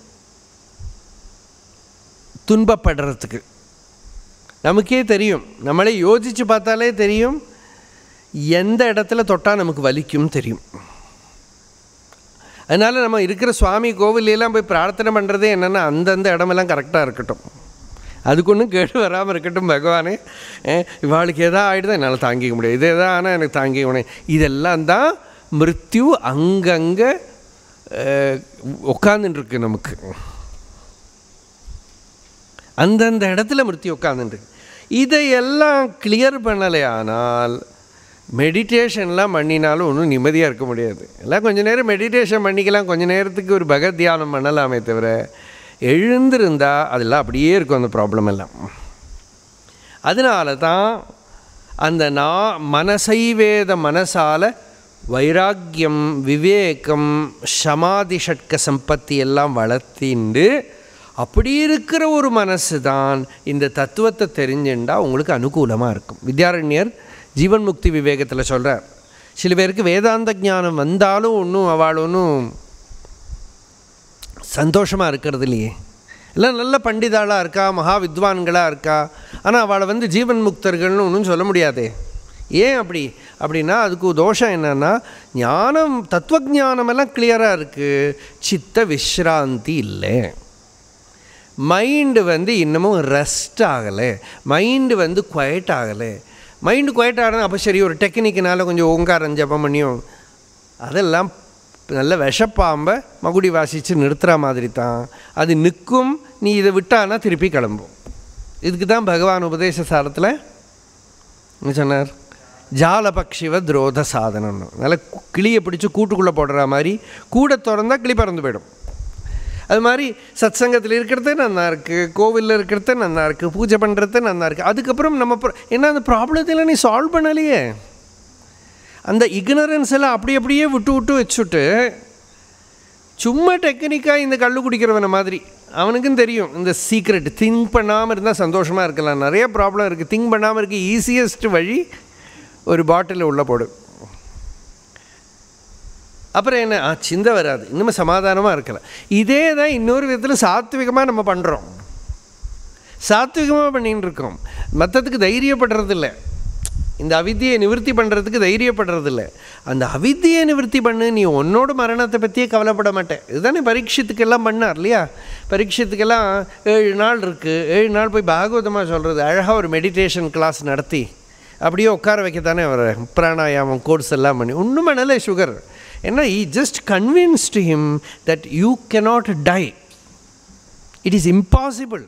துன்பப்படுறதுக்கு நமக்கே தெரியும் நம்மளே யோசித்து பார்த்தாலே தெரியும் எந்த இடத்துல தொட்டால் நமக்கு வலிக்கும் தெரியும் அதனால் நம்ம இருக்கிற சுவாமி கோவிலெல்லாம் போய் பிரார்த்தனை பண்ணுறதே என்னென்னா அந்தந்த இடமெல்லாம் கரெக்டாக இருக்கட்டும் அதுக்கு ஒன்றும் கேடு வராமல் இருக்கட்டும் பகவானே இவாளுக்கு எதா ஆகிடுதான் என்னால் தாங்கிக்க முடியாது இது எதா ஆனால் எனக்கு தாங்கிக்க முடியும் இதெல்லாம் தான் மிருத்யு அங்கங்கே உட்காந்துட்டுருக்கு நமக்கு அந்தந்த இடத்துல மிருத்தி உட்காந்துட்டு இதையெல்லாம் கிளியர் பண்ணலை ஆனால் மெடிடேஷன்லாம் பண்ணினாலும் ஒன்றும் நிம்மதியாக இருக்க முடியாது எல்லாம் கொஞ்ச நேரம் மெடிடேஷன் பண்ணிக்கலாம் கொஞ்ச நேரத்துக்கு ஒரு பகத் தியானம் பண்ணலாமே தவிர எழுந்திருந்தா அதெல்லாம் அப்படியே இருக்கும் அந்த ப்ராப்ளம் எல்லாம் அதனால தான் அந்த நா மனசைவேத மனசால வைராக்கியம் விவேகம் சமாதி ஷட்க சம்பத்தி எல்லாம் வளர்த்திண்டு அப்படி இருக்கிற ஒரு மனசு தான் இந்த தத்துவத்தை தெரிஞ்சுண்டா உங்களுக்கு அனுகூலமாக இருக்கும் வித்யாரண்யர் ஜீவன் முக்தி விவேகத்தில் சொல்கிறார் சில பேருக்கு வேதாந்த ஞானம் வந்தாலும் ஒன்றும் அவள் ஒன்றும் சந்தோஷமாக இருக்கிறது இல்லையே எல்லாம் நல்ல பண்டிதாளாக இருக்கா மகா வித்வான்களாக இருக்கா ஆனால் அவளை வந்து ஜீவன் முக்தர்கள்னு ஒன்றும் சொல்ல முடியாதே ஏன் அப்படி அப்படின்னா அதுக்கு தோஷம் என்னன்னா ஞானம் தத்துவஜானமெல்லாம் கிளியராக இருக்குது சித்த விஸ்ராந்தி இல்லை மைண்டு வந்து இன்னமும் ரெஸ்ட் ஆகலை மைண்டு வந்து குவைட் ஆகலை மைண்டு குவைட் ஆகணும் அப்போ சரி ஒரு டெக்னிக்கினால கொஞ்சம் ஓங்காரம் ஜபம் பண்ணியும் அதெல்லாம் நல்ல விஷப்பாம்பை மகுடி வாசித்து நிறுத்துகிற மாதிரி தான் அது நிற்கும் நீ இதை விட்டானா திருப்பி கிளம்பும் இதுக்கு தான் பகவான் உபதேச சாரத்தில் என்ன சொன்னார் ஜாலபக்ஷிவ துரோத சாதனம்னு நல்ல கு- கிளியை பிடிச்சி கூட்டுக்குள்ளே போடுற மாதிரி கூட திறந்தா கிளி பறந்து போயிடும் அது மாதிரி சத்சங்கத்தில் இருக்கிறது நல்லா இருக்குது கோவிலில் இருக்கிறது நல்லா இருக்குது பூஜை பண்ணுறது நல்லா இருக்குது அதுக்கப்புறம் நம்ம pro- ஏன்னா அந்த ப்ராப்ளத்தில் நீ சால்வ் பண்ணலையே அந்த இக்னரன்ஸ் எல்லாம் அப்படி அப்படியே விட்டு விட்டு வச்சுட்டு சும்மா டெக்னிக்காக இந்த கல் குடிக்கிறவன மாதிரி அவனுக்கும் தெரியும் இந்த சீக்ரெட் திங்க் பண்ணாமல் இருந்தால் சந்தோஷமாக இருக்கலாம் நிறைய ப்ராப்ளம் இருக்குது திங்க் பண்ணாமல் இருக்க ஈஸியஸ்ட் வழி ஒரு பாட்டிலில் உள்ள போடு அப்புறம் என்ன ஆ சிந்தை வராது இன்னும் சமாதானமாக இருக்கலாம் இதே தான் இன்னொரு விதத்தில் சாத்விகமாக நம்ம பண்ணுறோம் சாத்விகமாக பண்ணின்னு இருக்கோம் மற்றதுக்கு தைரியப்படுறதில்ல இந்த அவித்தியை நிவர்த்தி பண்ணுறதுக்கு தைரியப்படுறதில்ல அந்த அவித்தியை நிவர்த்தி பண்ணு நீ உன்னோட மரணத்தை பற்றியே கவலைப்பட மாட்டேன் இதுதானே பரீட்சத்துக்கெல்லாம் பண்ணார் இல்லையா பரீட்சத்துக்கெல்லாம் ஏழு நாள் இருக்குது ஏழு நாள் போய் பாகவதமாக சொல்கிறது அழகாக ஒரு மெடிடேஷன் கிளாஸ் நடத்தி அப்படியே உட்கார வைக்கத்தானே அவர் பிராணாயாமம் கோர்ஸ் எல்லாம் பண்ணி ஒன்றும் பண்ணலை சுகர் ஏன்னா he just convinced him that you cannot die it is impossible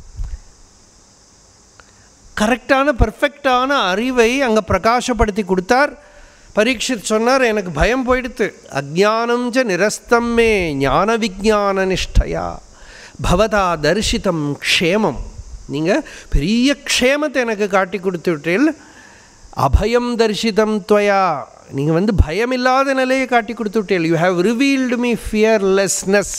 கரெக்டான பர்ஃபெக்டான அறிவை அங்கே பிரகாசப்படுத்தி கொடுத்தார் பரீட்சித் சொன்னார் எனக்கு பயம் போயிடுத்து அஜானம் ச நிரஸ்தம் மே ஞான விஜான நிஷ்டையா பவதா தரிசிதம் க்ஷேமம் நீங்கள் பெரிய க்ஷேமத்தை எனக்கு காட்டி கொடுத்து விட்டீர்கள் அபயம் தரிசிதம் துவயா நீங்கள் வந்து பயமில்லாத நிலையை காட்டி கொடுத்து விட்டீர்கள் you have revealed me fearlessness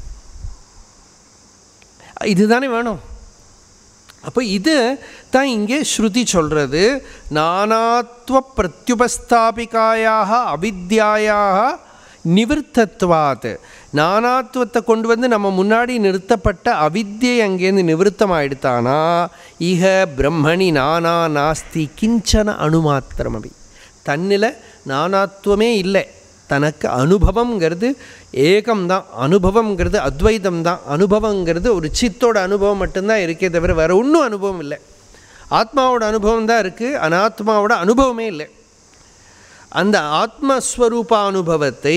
இதுதானே வேணும் அப்போ இது தான் இங்கே ஸ்ருதி சொல்கிறது நானாத்வ பிரத்யுபஸ்தாபிகாயாக அவித்யாயாக நிவர்த்தத்வாத் நானாத்துவத்தை கொண்டு வந்து நம்ம முன்னாடி நிறுத்தப்பட்ட அவித்யை அங்கேருந்து நிவர்த்தமாயிடுத்தானா இக பிரம்மணி நானா நாஸ்தி கிஞ்சன அணுமாத்திரமபி தன்னில் நானாத்துவமே இல்லை தனக்கு அனுபவங்கிறது ஏகம்தான் அனுபவங்கிறது அத்வைதம் தான் அனுபவங்கிறது ஒரு சித்தோட அனுபவம் மட்டும்தான் இருக்கே தவிர வேறு ஒன்றும் அனுபவம் இல்லை ஆத்மாவோட அனுபவம் தான் இருக்குது அனாத்மாவோட அனுபவமே இல்லை அந்த ஆத்மஸ்வரூப அனுபவத்தை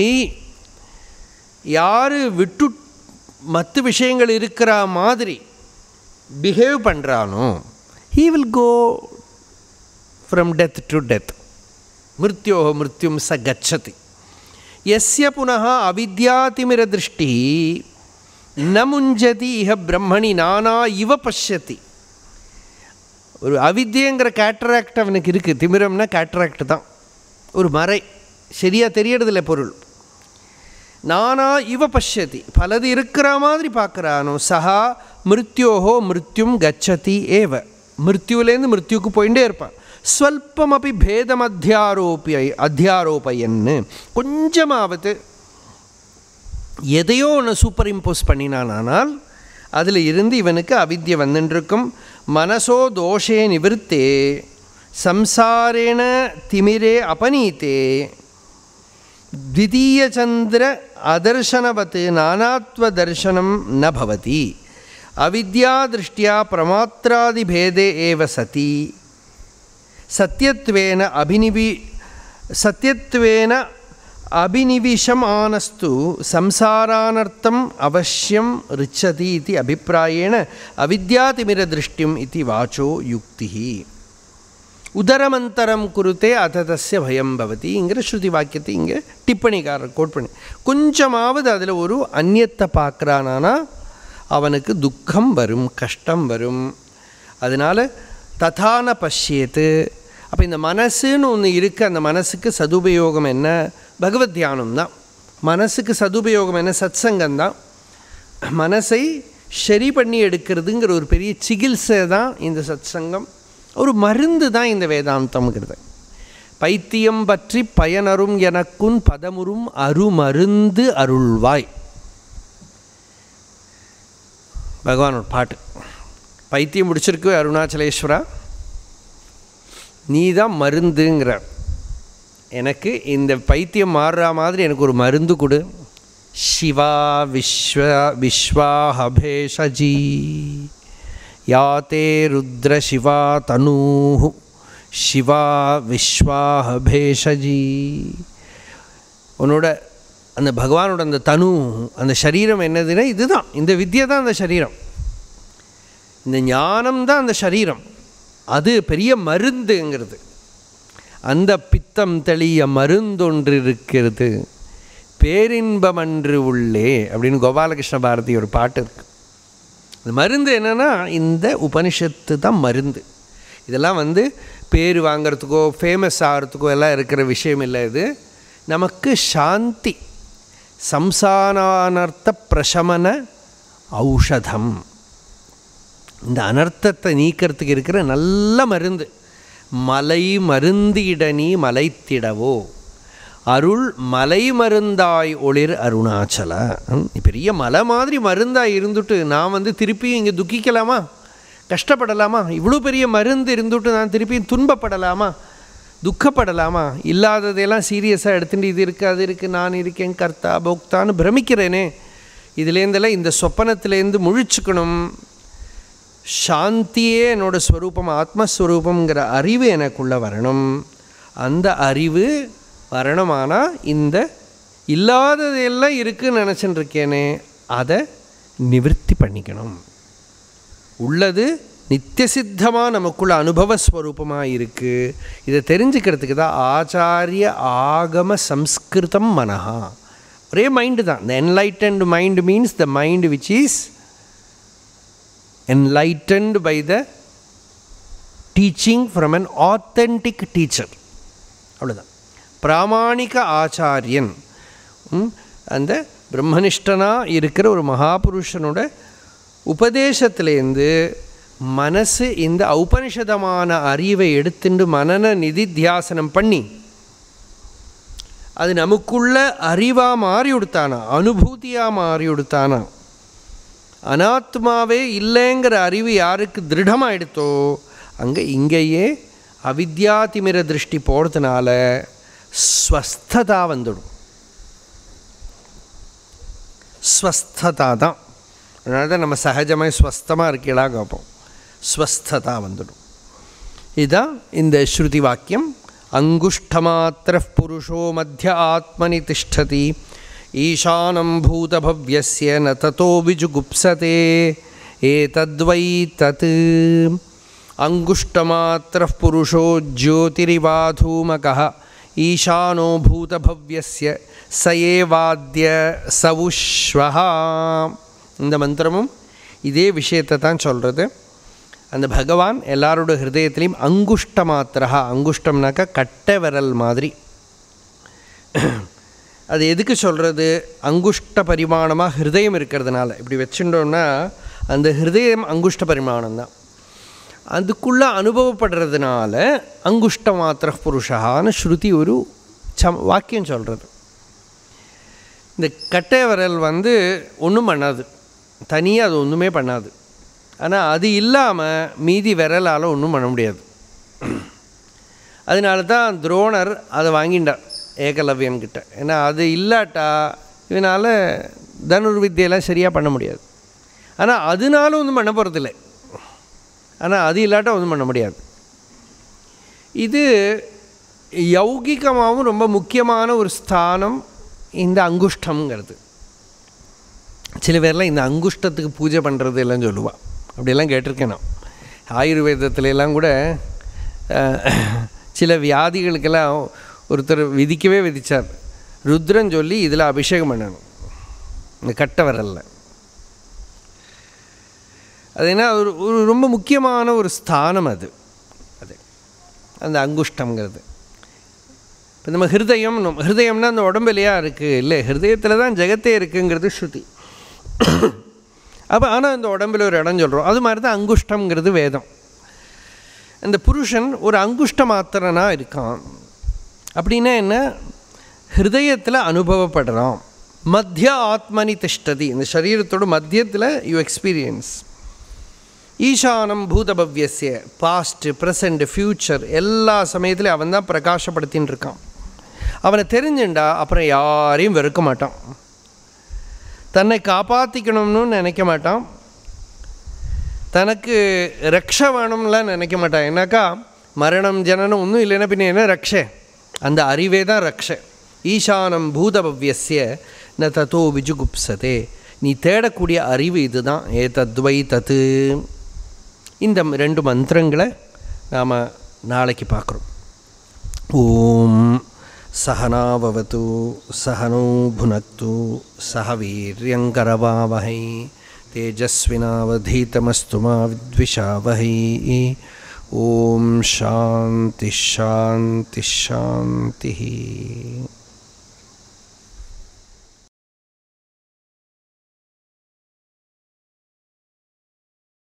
யார் விட்டு மற்ற விஷயங்கள் இருக்கிற மாதிரி பிஹேவ் பண்ணுறானோ he will go from death to death மிருத்யோ மிருத்யும் ச கச்சதி எஸ்ய புனः அவித்யாதிமிரதிருஷ்டி ந முஞ்சதி இஹ பிரம்மணி நானா இவ பஷ்யதி ஒரு அவித்யங்கிற கேட்ராக்ட் அவனுக்கு இருக்குது திமிரம்னா கேட்ராக்ட் தான் ஒரு மறை சரியாக தெரியறதில்ல பொருள் நானா இவ பஷ்யதி பலது இருக்கிற மாதிரி பார்க்குறானோ சஹா மிருத்யோஹோ மிருத்யும் கச்சதி ஏவ மிருத்யுலேருந்து மிருத்யுக்கு போயிட்டே இருப்பான் ஸ்வல்பமபி பேதம் அத்தியாரோப்பிய அத்தியாரோப்பயன்னு கொஞ்சமாவது எதையோ ஒன்று சூப்பர் இம்போஸ் பண்ணினானால் அதில் இருந்து இவனுக்கு அவித்யை வந்துருக்கும் மனசோ தோஷே நிவிருத்தே சம்சாரேண திமிரே அபநீத்தே द्वितीयचन्द्र अदर्शनवत् नानात्वदर्शनं न भवति अविद्यादृष्ट्या प्रमात्रादिभेदे एव सति सत्यत्वेन अभिनिवि सत्यत्वेन अभिनिविशम् आनस्तु संसारानर्थम् अवश्यं ऋच्छति इति अभिप्रायेण अविद्यातिमिरदृष्टिम् इति वाचो युक्तिः உதரமந்தரம் குருத்தே அததஸ்ய பயம் பவதிங்கிற ஸ்ருதி வாக்கியத்தை இங்கே டிப்பணிக்காரர் கோட் பண்ணி கொஞ்சமாவது அதில் ஒரு அந்நியத்தை பார்க்குறானானா அவனுக்கு துக்கம் வரும் கஷ்டம் வரும் அதனால் ததான பஷ்யேத்து அப்போ இந்த மனசுன்னு ஒன்று இருக்குது அந்த மனசுக்கு சதுபயோகம் என்ன பகவத் தியானம் தான் மனசுக்கு சதுபயோகம் என்ன சத்சங்கம் தான் மனசை சரி பண்ணி எடுக்கிறதுங்கிற ஒரு பெரிய சிகிச்சை தான் இந்த சத்சங்கம் ஒரு மருந்து தான் இந்த வேதாந்தம்ங்கிறது பைத்தியம் பற்றி பயனரும் எனக்குன் பதமுறும் அருமருந்து அருள்வாய் பகவானோட பாட்டு பைத்தியம் முடிச்சிருக்கு அருணாச்சலேஸ்வரா நீ தான் மருந்துங்கிறார் எனக்கு இந்த பைத்தியம் மாறுற மாதிரி எனக்கு ஒரு மருந்து கொடு சிவா விஸ்வ விஸ்வாஹபேஷஜி யாத்தே ருத்ர சிவா தனூ சிவா விஸ்வாஹபேஷஜி உன்னோட அந்த பகவானோட அந்த தனு அந்த சரீரம் என்னதுன்னா இதுதான் இந்த வித்யை தான் அந்த சரீரம் இந்த ஞானம் தான் அந்த சரீரம் அது பெரிய மருந்துங்கிறது அந்த பித்தம் தெளிய மருந்தொன்று இருக்கிறது பேரின்பமன்று உள்ளே அப்படின்னு கோபாலகிருஷ்ண பாரதி ஒரு பாட்டு இருக்கு இந்த மருந்து என்னென்னா இந்த உபனிஷத்து தான் மருந்து இதெல்லாம் வந்து பேர் வாங்கிறதுக்கோ ஃபேமஸ் ஆகிறதுக்கோ எல்லாம் இருக்கிற விஷயம் இல்லை இது நமக்கு சாந்தி சம்சானானர்த்த பிரசமன ஔஷதம் இந்த அனர்த்தத்தை நீக்கிறதுக்கு இருக்கிற நல்ல மருந்து மலை மருந்திடனி மலைத்திடவோ அருள் மலை மருந்தாய் ஒளிர் அருணாச்சல ம், பெரிய மலை மாதிரி மருந்தாய் இருந்துட்டு நான் வந்து திருப்பியும் இங்கே துக்கிக்கலாமா கஷ்டப்படலாமா இவ்வளோ பெரிய மருந்து இருந்துட்டு நான் திருப்பியும் துன்பப்படலாமா துக்கப்படலாமா இல்லாததையெல்லாம் சீரியஸாக எடுத்துட்டு இது இருக்குது அது இருக்குது நான் இருக்கேன் கர்த்தா போக்தான்னு பிரமிக்கிறேனே இதுலேருந்தெல்லாம் இந்த சொப்பனத்திலேருந்து முழிச்சுக்கணும் சாந்தியே என்னோட ஸ்வரூபம் ஆத்மஸ்வரூபங்கிற அறிவு எனக்குள்ளே வரணும் அந்த அறிவு வரணுமானால் இந்த இல்லாததெல்லாம் இருக்குன்னு நினச்சிட்டு இருக்கேனே அதை நிவர்த்தி பண்ணிக்கணும் உள்ளது நித்தியசித்தமாக நமக்குள்ள அனுபவஸ்வரூபமாக இருக்குது இதை தெரிஞ்சுக்கிறதுக்கு தான் ஆச்சாரிய ஆகம சம்ஸ்கிருதம் மனஹா ஒரே மைண்டு தான் the enlightened mind means the mind which is enlightened by the teaching from an authentic teacher அவ்வளோதான் பிராமாணிக ஆச்சாரியன் ம், அந்த பிரம்மனிஷ்டனாக இருக்கிற ஒரு மகாபுருஷனோட உபதேசத்திலேருந்து மனசு இந்த ஔபனிஷதமான அறிவை எடுத்துட்டு மனன நிதித்தியாசனம் பண்ணி அது நமக்குள்ள அறிவாக மாறி கொடுத்தானா அனுபூதியாக மாறி கொடுத்தானா அனாத்மாவே இல்லைங்கிற அறிவு யாருக்கு திருடமாயிடுத்தோ அங்கே இங்கேயே அவித்யாதிமிர திருஷ்டி போகிறதுனால ஸ்வஸ்ததா வந்துடும் ஸ்வஸ்ததா தான் அதனால தான் நம்ம சகஜமாக ஸ்வஸ்தமாக இருக்கீங்களா கேட்போம் ஸ்வஸ்ததா வந்துடும் இதுதான் இந்த ஸ்ருதி வாக்கியம் அங்குஷ்டமாத்திர புருஷோ மத்திய ஆத்மனி திஷ்டதி ஈசானம் பூதபவ்யஸ்ய ந ததோ விஜுகுப்சதே ஏதத்வை தத் அங்குஷ்டமாத்திர புருஷோ ஜோதிரிவாதூமகः ஈசானோ பூதபவ்யஸ்ய ச ஏவாத்ய சவுஷ்வஹா இந்த மந்திரமும் இதே விஷயத்தை தான் சொல்கிறது அந்த பகவான் எல்லாரோட ஹிருதயத்திலையும் அங்குஷ்ட மாத்திரா அங்குஷ்டம்னாக்கா கட்டை விரல் மாதிரி அது எதுக்கு சொல்கிறது அங்குஷ்ட பரிமாணமாக ஹிருதயம் இருக்கிறதுனால இப்படி வச்சுட்டோம்னா அந்த ஹிருதயம் அங்குஷ்ட பரிமாணம் தான் அதுக்குள்ளே அனுபவப்படுறதுனால அங்குஷ்ட மாத்திர புருஷான்னு ஸ்ருதி ஒரு சம் வாக்கியம் சொல்கிறது இந்த கட்டை விரல் வந்து ஒன்றும் பண்ணாது தனியாக அது ஒன்றுமே பண்ணாது ஆனால் அது இல்லாமல் மீதி விரலால் ஒன்றும் பண்ண முடியாது அதனால தான் துரோணர் அதை வாங்கிட்டார் ஏகலவ்யன் கிட்ட ஏன்னா அது இல்லாட்டா இவனால் தனுர்வித்தியெல்லாம் சரியாக பண்ண முடியாது ஆனால் அதனால ஒன்றும் பண்ண போகிறதில்ல ஆனால் அது இல்லாட்டா ஒன்றும் பண்ண முடியாது இது யௌகிகமாகவும் ரொம்ப முக்கியமான ஒரு ஸ்தானம் இந்த அங்குஷ்டம்ங்கிறது சில பேர்லாம் இந்த அங்குஷ்டத்துக்கு பூஜை பண்ணுறது எல்லாம் சொல்லுவாள் அப்படியெல்லாம் கேட்டிருக்கேன் நான் ஆயுர்வேதத்துல எல்லாம் கூட அஹ், சில வியாதிகளுக்கெல்லாம் ஒருத்தர் விதிக்கவே விதிச்சார் ருத்ரன் சொல்லி இதில் அபிஷேகம் பண்ணணும் இந்த கட்ட வரல்ல அது என்ன ஒரு ஒரு ரொம்ப முக்கியமான ஒரு ஸ்தானம் அது அது அந்த அங்குஷ்டங்கிறது இப்போ நம்ம ஹிருதயம் ஹிருதயம்னா அந்த உடம்புலையா இருக்குது இல்லை ஹிருதயத்தில் தான் ஜெகத்தே இருக்குங்கிறது ஸ்ருதி அப்போ ஆனால் அந்த உடம்புல ஒரு இடம் சொல்கிறோம் அது மாதிரி தான் அங்குஷ்டம்ங்கிறது வேதம் அந்த புருஷன் ஒரு அங்குஷ்ட மாத்திரனா இருக்கான் அப்படின்னா என்ன ஹிருதயத்தில் அனுபவப்படுறான் மத்திய ஆத்மனி திஷ்டதி இந்த சரீரத்தோட மத்தியத்தில் யூ எக்ஸ்பீரியன்ஸ் ஈசானம் பூதபவ்யஸ்ய பாஸ்ட் ப்ரெசண்ட் ஃப்யூச்சர் எல்லா சமயத்துலையும் அவன் தான் பிரகாசப்படுத்தின்னு இருக்கான் அவனை தெரிஞ்சுண்டா அப்புறம் யாரையும் வெறுக்க மாட்டான் தன்னை காப்பாற்றிக்கணும்னு நினைக்க மாட்டான் தனக்கு ரக்ஷ வேணும்லாம் நினைக்க மாட்டான் ஏன்னாக்கா மரணம் ஜனனம் ஒன்றும் இல்லைன்னா பின்ன என்ன ரக்ஷை அந்த அறிவே தான் ரக்ஷை ஈசானம் பூதபவ்யஸ்ய ந தத்தோ விஜுகுப்சதே நீ தேடக்கூடிய அறிவு இதுதான் ஏ தத்வை தத்து இந்த ரெண்டு மந்திரங்களை நாம் நாளைக்கு பார்க்குறோம் ஓம் सहनाववतु सहनो भुनक्तु सह वीर्यङ्करवावहै तेजस्विनावधीतमस्तु मा विद्विषावहै ॐ शान्तिः शान्तिः शान्तिः